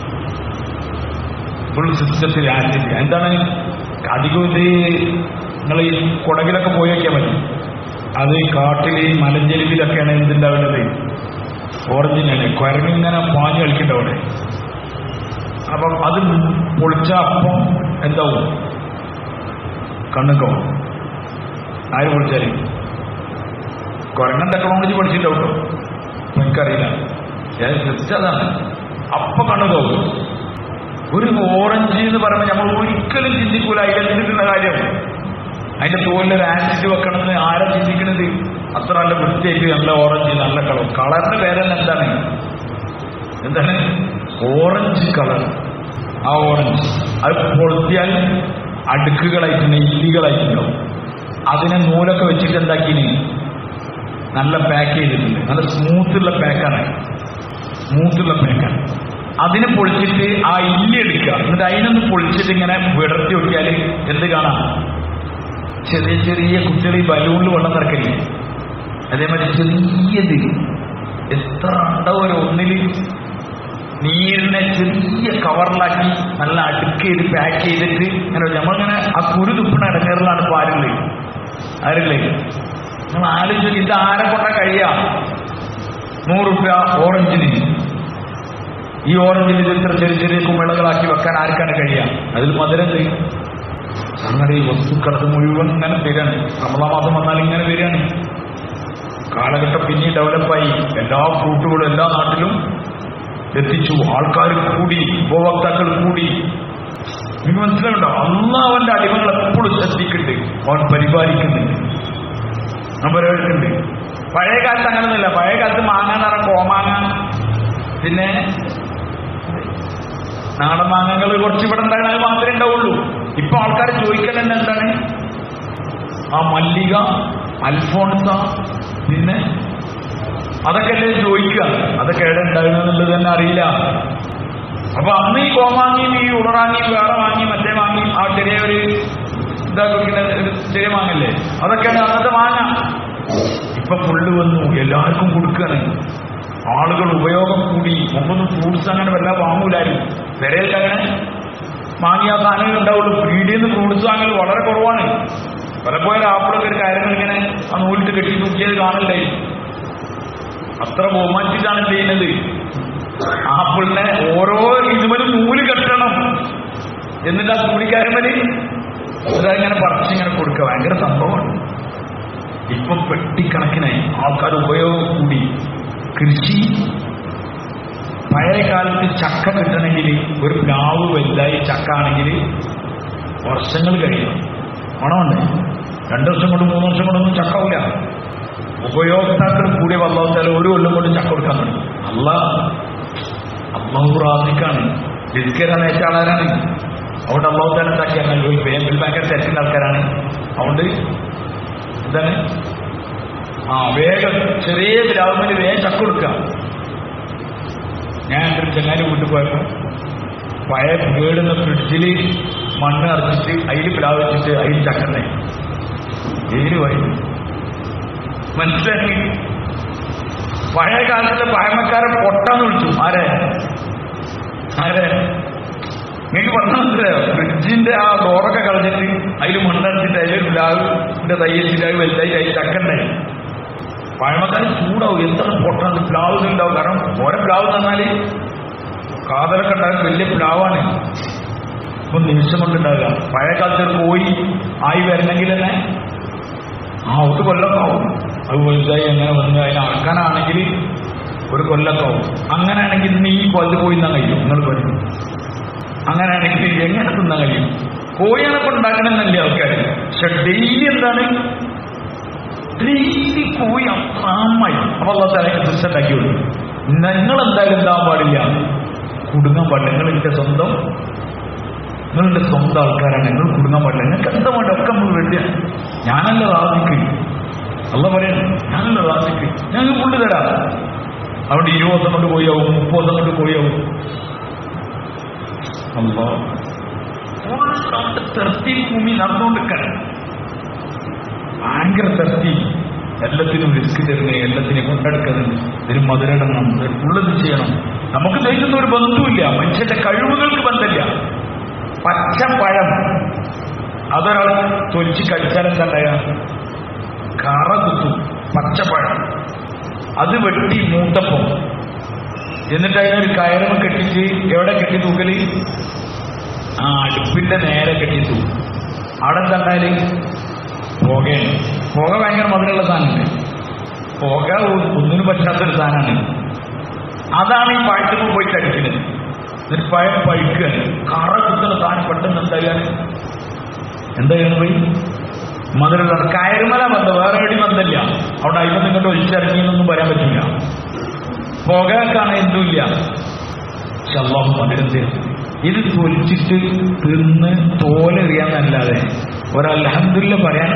ഫുൾ സിസ്റ്റത്തിൽ ആസിഡ് എന്താണ് അധികം ഇത് നിങ്ങൾ ഈ കുടകിലൊക്കെ പോയി വയ്ക്കാൻ പറ്റും അത് ഈ കാട്ടില് മലഞ്ചെരുവിലൊക്കെയാണ് എന്തുണ്ടാവുന്നത് ഓറഞ്ചിനാണ് കുരങ്ങിങ്ങനെ പാഞ്ഞു കളിക്കണ്ട അവിടെ അപ്പം അത് പൊളിച്ച അപ്പം എന്താവും കണ്ണുക്കോ ആര് പൊളിച്ചാല് കുരങ്ങൻ ടെക്നോളജി പഠിച്ചിട്ടുണ്ടോ എനിക്കറിയില്ല ഞാൻ ജസ്റ്റ് അതാണ് അപ്പൊ കണ്ണുക്കോ ഒരു ഓറഞ്ച് എന്ന് പറയുമ്പോൾ നമ്മൾ ഒരിക്കലും ചിന്തിക്കൂല അതിലെന്തിട്ടുള്ള കാര്യം അതിന്റെ തോലിൽ ഒരു ആസിഡ് വെക്കണമെന്ന് ആരാ ചിന്തിക്കുന്നത് അത്ര നല്ല വൃത്തിയായിട്ട് നല്ല ഓറഞ്ച് നല്ല കളർ കളറിന്റെ പേരെല്ലാം എന്താണ് എന്താണ് ഓറഞ്ച് കളർ ആ ഓറഞ്ച് അത് പൊളുത്തിയാൽ അടുക്കുകളായിട്ടുണ്ട് ഇല്ലികളായിട്ടുണ്ടാവും അതിനെ നൂലൊക്കെ വെച്ചിട്ട് എന്താക്കിന് നല്ല പാക്ക് ചെയ്തിട്ടുണ്ട് നല്ല സ്മൂത്തുള്ള പാക്കാണ് സ്മൂത്തുള്ള പാക്കാണ് അതിനെ പൊളിച്ചിട്ട് ആ ഇല്ലി എടുക്കുക എന്നിട്ട് അതിനൊന്ന് പൊളിച്ചിട്ട് ഇങ്ങനെ വിടർത്തി നോക്കിയാൽ എന്ത് കാണാം ചെറിയ ചെറിയ കുട്ടികൾ ഈ ബലൂണിൽ വെള്ളം നിറക്കില്ലേ അതേമാതിരി ചെറിയത് എത്ര ഉണ്ടാവും ഒരു ഒന്നിൽ നീരിനെ ചെറിയ കവറിലാക്കി നല്ല അടുക്ക് ചെയ്ത് പാക്ക് ചെയ്തിട്ട് ഇങ്ങനെ നമ്മളിങ്ങനെ ആ കുരു തുപ്പിണ ഇടങ്ങേറിലാണ് പാരുള്ളത് ആരില്ലേ നിങ്ങൾ ആലോചിച്ചു ഇത് ആരെ കൊണ്ട കഴിയാ നൂറ് റുപ്യ ഓറഞ്ചിന് ഈ ഓറഞ്ചിന് ഇത് ഇത്ര ചെറിയ ചെറിയ കുമിളകളാക്കി വെക്കാൻ ആർക്കാണ് കഴിയുക അതിൽ മധുരം ചെയ്യും അങ്ങനെ ഈ വസ്തുക്കളത് മുഴുവൻ ഇങ്ങനെ വരികയാണ് റമദാ മാസം വന്നാൽ ഇങ്ങനെ വരികയാണ് കാലഘട്ടം പിന്നെ ഡെവലപ്പായി എല്ലാ ഫ്രൂട്ടുകളും എല്ലാ നാട്ടിലും എത്തിച്ചു ആൾക്കാർ കൂടി ഉപഭോക്താക്കൾ കൂടി നിങ്ങൾക്ക് മനസ്സിലാവുണ്ടോ അന്ന് അവന്റെ അടിമകൾ എപ്പോഴും ശ്രദ്ധിക്കുന്നുണ്ട് അവൻ പരിപാലിക്കുന്നുണ്ട് അവൻ പരിപാലിക്കുന്നുണ്ട് പഴയ കാലത്ത് അങ്ങനൊന്നുമില്ല പഴയ കാലത്ത് മാങ്ങ എന്ന് പറഞ്ഞാൽ കോമാങ്ങ പിന്നെ നാടൻ മാങ്ങകൾ കുറച്ച് ഇവിടെ ഉണ്ടാകണ അത് മാത്രമേ ഉണ്ടാവുള്ളൂ ഇപ്പൊ ആൾക്കാർ ചോദിക്കൽ തന്നെ എന്താണ് ആ മല്ലിക അൽഫോൺസ പിന്നെ അതൊക്കെ അല്ലേ ചോദിക്കുക അതൊക്കെ എവിടെ ഉണ്ടാകുന്നുള്ളത് തന്നെ അറിയില്ല അപ്പൊ അന്ന് ഈ കോമാങ്ങിയും ഈ ഉളറാങ്ങിയും വേറെ വാങ്ങി മറ്റേ വാങ്ങി ആ ചെറിയ ഒരു ഇതാക്കുന്ന ഒരു ചെറിയ മാങ്ങല്ലേ അതൊക്കെയാണ് അന്നത്തെ മാങ്ങ ഇപ്പൊ ഫുള്ള് വന്നു എല്ലാവർക്കും കൊടുക്കുകയാണ് ആളുകൾ ഉപയോഗം കൂടി മുമ്പൊന്നും ഫ്രൂട്ട്സ് അങ്ങനെ വല്ല വാങ്ങൂലായിരുന്നു പെരയിൽ അങ്ങനെ വാങ്ങിയ സാധനങ്ങൾ ഉണ്ടാവുള്ളൂ പീടിയെന്ന് ഫ്രൂട്ട്സ് വാങ്ങൽ വളരെ കുറവാണ് പലപ്പോഴും ആപ്പിളൊക്കെ ഒരു കാര്യങ്ങൾ ഇങ്ങനെ ആ നൂലിട്ട് കെട്ടി തൂക്കിയത് കാണില്ലേ അത്ര ബഹുമാനിച്ചിട്ടാണ് ചെയ്യുന്നത് ആപ്പിളിനെ ഓരോ ഇതുമലും നൂല് കെട്ടണം എന്നിട്ട് ആ കൂലിക്കാരമല് ഇങ്ങനെ പറിച്ചിങ്ങനെ കൊടുക്കുക ഭയങ്കര സംഭവമാണ് ഇപ്പം പെട്ടിക്കണക്കിനായി ആൾക്കാർ ഉപയോഗം കൂടി കൃഷി പഴയ കാലത്ത് ചക്ക കിട്ടണമെങ്കിൽ ഒരു പ്ലാവ് വലുതായി ചക്ക ആണെങ്കിൽ വർഷങ്ങൾ കഴിയണം പണമുണ്ട് രണ്ടു വർഷം കൊണ്ട് മൂന്ന് വർഷം കൊണ്ടൊന്നും ചക്കാവില്ല ഉപയോക്താക്കൾ കൂടി വല്ലാത്താൽ ഒരു കൊല്ലം കൊണ്ട് ചക്ക കൊടുക്കാൻ പറ്റും അല്ല അള്ളാഹു റാസിക്കാണ് ഡിസ്കരാൻ ഏറ്റ ആളാരാണ് അതുകൊണ്ട് അള്ളാഹു തന്നെ എന്താക്കിയാണ് ബിൽ ബാങ്കർ തെറ്റിന്റെ ആൾക്കാരാണ് അതുകൊണ്ട് എന്താണ് ആ വേഗം ചെറിയ ഗ്രാമത്തിൽ വേഗം ചക്ക കൊടുക്കുക ഞാൻ എൻ്റെ ഒരു ചങ്ങാരി വീട്ടിൽ പോയപ്പോൾ പഴയ വീടുന്ന ഫ്രിഡ്ജിൽ മണ്ണ് അറച്ചിട്ട് അതിൽ പ്ലാവ് വെച്ചിട്ട് അതിൽ ചക്കന്നെ ഏഴ് വഴി മനസ്സിലാക്കി പഴയ കാലത്തെ പഴമക്കാരെ പൊട്ടാന്ന് വിളിച്ചു ആരെ ആരെ നിങ്ങൾക്ക് പറഞ്ഞാൽ മനസ്സിലായോ ഫ്രിഡ്ജിന്റെ ആ ഡോറൊക്കെ കളഞ്ഞിട്ട് അതിൽ മണ്ണടിച്ചിട്ട് അതിൽ പ്ലാവിന്റെ തൈ വെച്ചിട്ട് അത് വലുതായി അതിൽ ചക്കണ്ടായി പഴമക്കാർ ചൂടാവും എത്ര പൊട്ടാണ് പ്ലാവ് ഉണ്ടാവും കാരണം ഓരോ പ്ലാവ് തന്നാൽ കാതലൊക്കെ ഉണ്ടാകും വലിയ പ്ലാവാണ് ഇപ്പൊ നിമിഷം കൊണ്ടുണ്ടാവുക പഴയ കാലത്ത് ഒരു കോഴി ആയി വരണമെങ്കിൽ തന്നെ ആ ഒരു കൊല്ലമൊക്കെ ആവും അത് വലുതായി അങ്ങനെ വന്ന് അതിനെ അറക്കാനാണെങ്കിൽ ഒരു കൊല്ലമൊക്കെ ആവും അങ്ങനെയാണെങ്കിൽ ഇന്ന് ഈ കൊല്ലം പോയി തിന്നാൻ കഴിയും നിങ്ങൾ പറയും അങ്ങനെയാണെങ്കിൽ എങ്ങനെ തിന്നാൻ കഴിയും കോഴിയാണ് ഇപ്പൊ ഉണ്ടാക്കണമെന്നല്ലേ ആൾക്കാർ പക്ഷെ ഡെയിലി എന്താണ് ഡെയിലി കോഴി അത്രാമായി അപ്പൊ അള്ള തലക്ക് ദുഷ്ടണ്ടാക്കി വിടും നിങ്ങൾ എന്തായാലും എന്താൻ പാടില്ല കുടുങ്ങാൻ പാടില്ല നിങ്ങൾ എന്റെ സ്വന്തം നിങ്ങളുടെ സ്വന്തം ആൾക്കാരാണ് നിങ്ങൾ കുടുങ്ങാൻ പാടില്ല നിങ്ങൾക്ക് എന്താ വേണ്ട ഒക്കെ നമ്മൾ വേണ്ടിയ ഞാനല്ല റാസിക്ക് അല്ല പറയണം ഞാനല്ല റാസിക്ക് ഞങ്ങൾ പുള്ളി തരാം അതുകൊണ്ട് ഇരുപത് ദിവസം കൊണ്ട് പോയാവും മുപ്പത് ദിവസം കൊണ്ട് പോയാവും അല്ലോ തെർത്തി ഭൂമി നടന്നുകൊണ്ടിരിക്കാൻ ഭയങ്കര തെർത്തി എല്ലാത്തിനും റിസ്ക് തരുന്നേ എല്ലാത്തിനെയും കൊണ്ടെടുക്കുന്നത് ഇതിന് മധുരടണം ഉള്ളത് ചെയ്യണം നമുക്ക് തേക്കുന്ന ഒരു ബന്ധുവില്ല മനുഷ്യന്റെ കഴിവുകൾക്ക് ബന്ധമില്ല പച്ചപ്പഴം അതൊരാൾ തൊലിച്ച് കഴിച്ചാൽ എന്താ ഉണ്ടായ കറ കുത്തും പച്ചപ്പഴം അത് വെട്ടി മൂട്ടപ്പം എന്നിട്ട് അതിനൊരു കയറും കെട്ടിച്ച് എവിടെ കെട്ടി തൂക്കല് ആ അടുപ്പിന്റെ നേരെ കെട്ടി തൂക്കും അവിടെ എന്തായാലും പുകയാണ് പുക ഭയങ്കര മധുരമുള്ള സാധനമുണ്ട് പുക ഒ- ഒന്നിനും പറ്റാത്തൊരു സാധനമാണ് അതാണ് ഈ പഴത്തുമ്പോൾ പോയിട്ട് അടിക്കുന്നത് എന്നിട്ട് പഴം പഴുക്കുകയാണ് കറ കുത്തുന്ന സാധനം പെട്ടെന്ന് എന്തായാലും എന്തായാലും പോയി മധുരമുള്ള കയറുമല ബന്ധം വേറെ എവിടെ ബന്ധമില്ല അവിടെ അയിമ നിങ്ങോട്ട് ഒഴിച്ചിറങ്ങിയെന്നൊന്നും പറയാൻ പറ്റില്ല പുകക്കാണ് എന്തുമില്ല ശല്ലോഹം മധുരം തരും ഇത് തൊലിച്ചിട്ട് തിന്ന് തോലെറിയാന്നല്ലാതെ ഒരൽഹന്ദില്ല പറയാൻ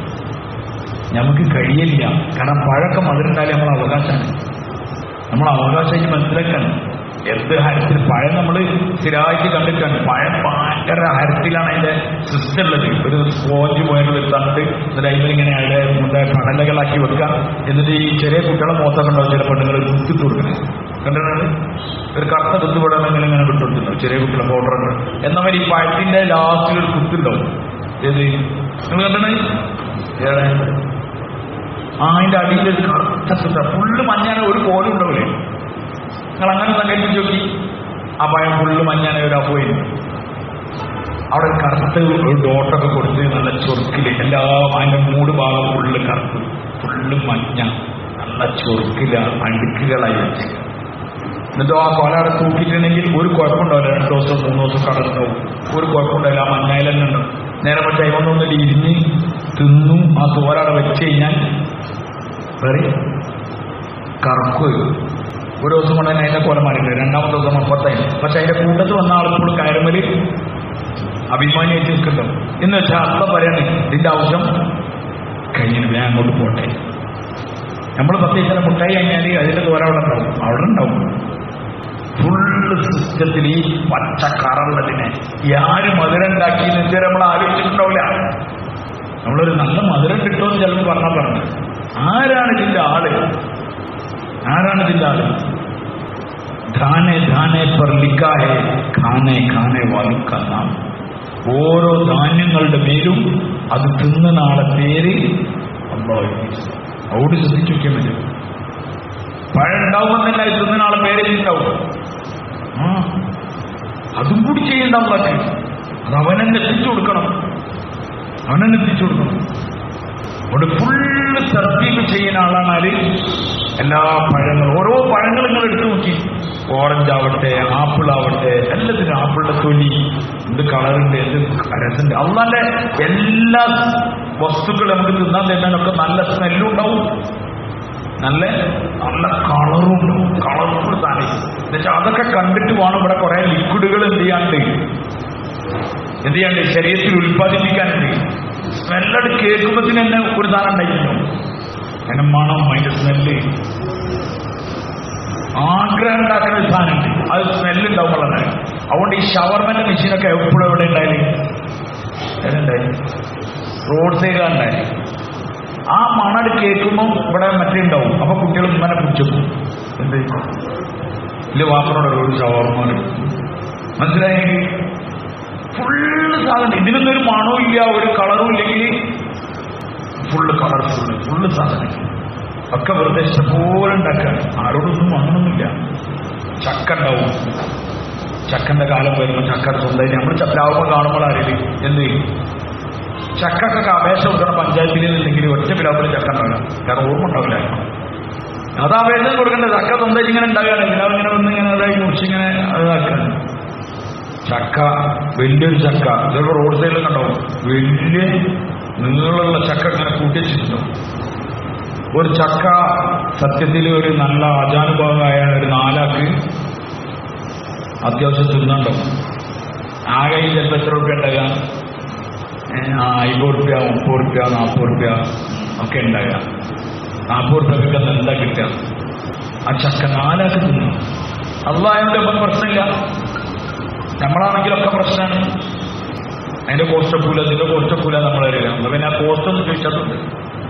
നമുക്ക് കഴിയില്ല കാരണം പഴക്കം മധുരണ്ടായാലും നമ്മളെ അവകാശമാണ് നമ്മൾ അവകാശം മനസ്സിലാക്കണം എന്ത് ഹരത്തിൽ പഴം നമ്മൾ സ്ഥിരമായിട്ട് കണ്ടിട്ടാണ് പഴം ഭയങ്കര ഹരത്തിലാണ് അതിന്റെ സിസ്റ്റം ഉള്ളത് ഒരു സ്പോഞ്ച് പോയത് എടുത്താണ്ട് എന്നിട്ട് അതിലിങ്ങനെ അവിടെ മുതൽ കടലകളാക്കി വെക്കാം എന്നിട്ട് ഈ ചെറിയ കുട്ടികളെ മുഖത്തൊക്കെ ഉണ്ടാവും ചില പെണ്ണുങ്ങൾ കുത്തി കൊടുക്കുന്നത് കണ്ടിട്ടാണ് ഒരു കറുത്ത കുത്തു വിടാൻ ഇങ്ങനെ ഇങ്ങനെ വിട്ടുകൊടുത്തിട്ടുണ്ടാവും ചെറിയ കുട്ടികളെ പൗഡർ ഉണ്ട് എന്നവർ ഈ പഴത്തിന്റെ ലാസ്റ്റിൽ ഒരു കുത്തുണ്ടാവും ഏത് നിങ്ങൾ കണ്ടണേ ഏടെ ആ അതിന്റെ അടിയിൽ ഒരു കറുത്ത കുത്ത ഫുള്ള് മഞ്ഞാണ് ഒരു കോലും ഉണ്ടാവില്ലേ നിങ്ങൾ അങ്ങനെ സങ്കല്പിച്ച് നോക്കി ആ പഴം ഫുള്ള് മഞ്ഞാണ് ഒരു പോയി അവിടെ ഒരു കറുത്ത ഒരു ഡോട്ടൊക്കെ കൊടുത്ത് നല്ല ചൊറുക്കില് എല്ലാ അതിന്റെ മൂട് ഭാഗം ഫുള്ള് കറുത്ത് ഫുള്ള് മഞ്ഞ നല്ല ചൊറുക്കില അടുക്കുകളായി വെച്ച് എന്നിട്ട് ആ കൊല അവിടെ തൂക്കിയിട്ടുണ്ടെങ്കിൽ ഒരു കുഴപ്പമുണ്ടാവില്ല രണ്ട് ദിവസം മൂന്ന് ദിവസം കടന്നുണ്ടാവും ഒരു കുഴപ്പമുണ്ടാവില്ല ആ മഞ്ഞയിൽ തന്നെ ഉണ്ടാവും നേരെ മറ്റേ ഒന്നൊന്ന് ഇരിഞ്ഞ് തിന്നു ആ തോലവിടെ വെച്ച് കഴിഞ്ഞാൽ വേറെ കറക്കുക ഒരു ദിവസം കൊണ്ട് തന്നെ അതിന്റെ കൊല മാറിയിട്ട് രണ്ടാമത്തെ ദിവസം അപ്പുറത്തായി പക്ഷെ അതിന്റെ കൂട്ടത്തിൽ വന്ന ആളിപ്പോൾ കയറുമല് അഭിമാനിയായിട്ട് നിൽക്കുന്നുണ്ടോ എന്ന് വെച്ചാൽ അപ്പ പറയണേ ഇതിന്റെ ആവശ്യം കഴിഞ്ഞു ഞാൻ അങ്ങോട്ട് പോട്ടെ നമ്മൾ പ്രത്യേകിച്ച് മുട്ടായി കഴിഞ്ഞാൽ അതിന്റെ തോര അവിടെ ഉണ്ടാവും അവിടെ ഉണ്ടാവും ഫുള്ള് സിസ്റ്റത്തിൽ ഈ പച്ച കറുള്ളതിനെ ഈ ആര് മധുരം ഉണ്ടാക്കി ഇതുവരെ നമ്മൾ ആലോചിച്ചിട്ടുണ്ടാവില്ല നമ്മളൊരു നല്ല മധുരം കിട്ടുമെന്ന് ചിലപ്പോൾ പറഞ്ഞാൽ പറഞ്ഞു ആരാണ് ഇതിന്റെ ആള് ആരാണ് ഇതിന്റെ ആള് ധാനെ ധാനെ പർ ലിക്കാഹെ ഖാനെ ഖാനെ വാലുക്ക നാം ഓരോ ധാന്യങ്ങളുടെ പേരും അത് തിന്നുന്ന ആളെ പേര് അള്ളാഹു അവിടെ ശ്രദ്ധിച്ചു നോക്കിയാൽ മതി പഴം ഉണ്ടാവുമ്പോൾ തന്നെ അത് തിന്നുന്ന ആളെ പേര് ഉണ്ടാവും ആ അതും കൂടി ചെയ്യേണ്ട അള്ളാക്ക് അത് അവനെന്നെ എത്തിച്ചു കൊടുക്കണം അവനെന്നെ എത്തിച്ചു കൊടുക്കണം അവിടെ ഫുള്ള് സർവീസ് ചെയ്യുന്ന ആളാണ് ആര് എല്ലാ പഴങ്ങളും ഓരോ പഴങ്ങളും നിങ്ങൾ എടുത്തു നോക്കി ഓറഞ്ച് ആവട്ടെ ആപ്പിൾ ആവട്ടെ എല്ലാത്തിനും ആപ്പിളിന്റെ തൊലി എന്ത് കളറുണ്ട് എന്ത് രസമുണ്ട് അള്ളാന്റെ എല്ലാ വസ്തുക്കളും നമുക്ക് തിന്നാൻ തന്നാനൊക്കെ നല്ല സ്മെല്ലും ഉണ്ടാവും നല്ല നല്ല കളറും ഉണ്ടാവും കളറും സാധനം എന്നുവെച്ചാൽ അതൊക്കെ കണ്ടിട്ട് വേണം ഇവിടെ കുറെ ലിക്വിഡുകൾ എന്ത് ചെയ്യാണ്ട് എന്ത് ചെയ്യാണ്ട് ശരീരത്തിൽ ഉൽപ്പാദിപ്പിക്കാനുണ്ട് സ്മെല്ലട് കേൾക്കുമ്പത്തിന് തന്നെ ഒരു സാധനം ഉണ്ടായിരുന്നു അതിന്റെ മണം അതിന്റെ സ്മെല്ല് ആഗ്രഹം ഉണ്ടാക്കുന്ന ഒരു സാധനമുണ്ട് അത് സ്മെല്ല് ഉണ്ടാവുമ്പോഴാണ് അതുകൊണ്ട് ഈ ഷവർമന്റെ മെഷീനൊക്കെ എപ്പോഴും എവിടെ ഉണ്ടായാലും എവിടെയുണ്ടായി റോഡ് സൈഡിലുണ്ടായി ആ മണട് കേൾക്കുമ്പോൾ ഇവിടെ മറ്റേ ഉണ്ടാവും അപ്പൊ കുട്ടികൾ ഇങ്ങനെ പിടിച്ചു എന്ത് ഇല്ല വാപ്പനോട് ഒരു ഷവർമ മനസ്സിലായെങ്കിൽ ഫുള്ള് സാധനം ഇതിനൊന്നും ഒരു മണവും ഇല്ല ഒരു കളറും ഇല്ലെങ്കിൽ ഫുള്ള് കളർഫുള്ള് ഫുള്ള് സാധനം ഒക്കെ വെറുതെ ഇഷ്ടംപോലെ ഉണ്ടാക്കാൻ ആരോടൊന്നും വാങ്ങണമെന്നില്ല ചക്ക ഉണ്ടാവും ചക്കന്റെ കാലം വരുമ്പോൾ ചക്ക സ്വന്തം നമ്മൾ പ്ലാവുമ്പോൾ കാണുമ്പോൾ അറിയില്ല എന്ത് ചക്കൊക്കെ അപേക്ഷ കൊടുക്കണം പഞ്ചായത്തിൽ നിന്നില്ലെങ്കിൽ ഒറ്റ പിലാപ്പിൽ ചക്ക ഉണ്ടാവില്ല കാരണം ഓർമ്മ ഉണ്ടാവില്ല അത് അപേക്ഷ കൊടുക്കേണ്ട ചക്ക സ്വന്തമായിട്ട് ഇങ്ങനെ ഉണ്ടാവുകയാണ് പിലാവ് ഇങ്ങനെ വന്ന് ഇങ്ങനെ അതായി മുറിച്ചിങ്ങനെ അതാക്കാണ് ചക്ക വലിയൊരു ചക്ക ഇതൊക്കെ റോഡ് സൈഡിൽ കണ്ടാവും വലിയ നീളമുള്ള ചക്ക ഇങ്ങനെ കൂട്ടിച്ചിട്ടുണ്ടാവും ഒരു ചക്ക സത്യത്തിൽ ഒരു നല്ല ആചാനുഭാവമായ ഒരു നാലാക്ക് അത്യാവശ്യം തിന്നുണ്ടോ ആകെ ഈ ചിലപ്പോൾ എത്ര റുപ്യ ഉണ്ടാകുക ആ അമ്പത് റുപ്യ മുപ്പത് റുപ്യ നാൽപ്പത് റുപ്യ ഒക്കെ ഉണ്ടാകുക നാൽപ്പത് റുപ്യക്കൊക്കെ എന്താ കിട്ടുക ആ ചക്ക നാലാക്ക് തിന്നു അള്ളാഹന്റെ ഒപ്പം പ്രശ്നമില്ല നമ്മളാണെങ്കിലൊക്കെ പ്രശ്നമാണ് അതിന്റെ കോസ്റ്റൊക്കൂല ഇതിന്റെ കോസ്റ്റൊക്കൂല നമ്മൾ അറിയില്ല നമ്മൾ പിന്നെ ആ കോസ്റ്റ് ഒന്ന് ചോദിച്ചിട്ടുണ്ട്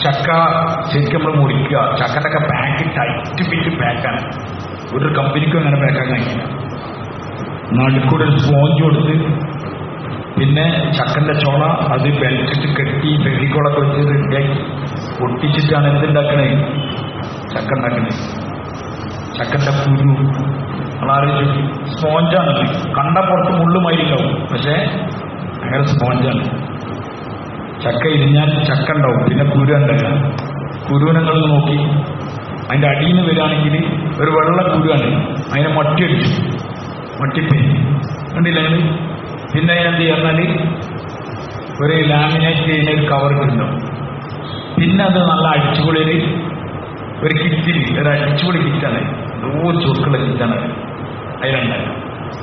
ചക്ക ശരിക്കും നമ്മൾ മുറിക്കുക ചക്കൻ്റെ ഒക്കെ പാക്ക് ടൈറ്റ് പിറ്റ് പാക്കാണ് ഒരു കമ്പനിക്കും അങ്ങനെ പാക്കാൻ കഴിയില്ല നടുക്കൂടെ ഒരു സ്പോഞ്ച് കൊടുത്ത് പിന്നെ ചക്കന്റെ ചോള അത് ബെൽറ്റിട്ട് കെട്ടി ഫെവിക്കോളൊക്കെ വെച്ച് റെഡിയാക്കി ഒട്ടിച്ചിട്ടാണ് എന്തുണ്ടാക്കണേ ചക്ക ഉണ്ടാക്കണേ ചക്കന്റെ കുരു നമ്മളാലോചിച്ചു സ്പോഞ്ചാണ് കണ്ട പുറത്ത് മുള്ളുമായിരിക്കാവും പക്ഷേ അങ്ങനെ സ്പോഞ്ചാണ് ചക്ക ഇരിഞ്ഞാൽ ചക്ക ഉണ്ടാവും പിന്നെ കുരു ഉണ്ടല്ല കുരുവിനങ്ങൾ നോക്കി അതിന്റെ അടിയിൽ നിന്ന് വരികയാണെങ്കിൽ ഒരു വെള്ള കുരുവാണ് അതിനെ മട്ടിയടിച്ചു മട്ടിപ്പേ കണ്ടില്ല നിങ്ങൾ പിന്നെ എന്ത് ചെയ്യാന്നാല് ഒരു ലാമിനേറ്റ് ചെയ്യുന്ന ഒരു കവർ കിട്ടും പിന്നെ അത് നല്ല അടിച്ചുപൊളിയിൽ ഒരു കിറ്റിൽ ഒരു അടിച്ചുപൊളി കിറ്റാണ് എന്തോ ചുരുക്കുള്ള കിറ്റാണ് അതിലുണ്ടായത്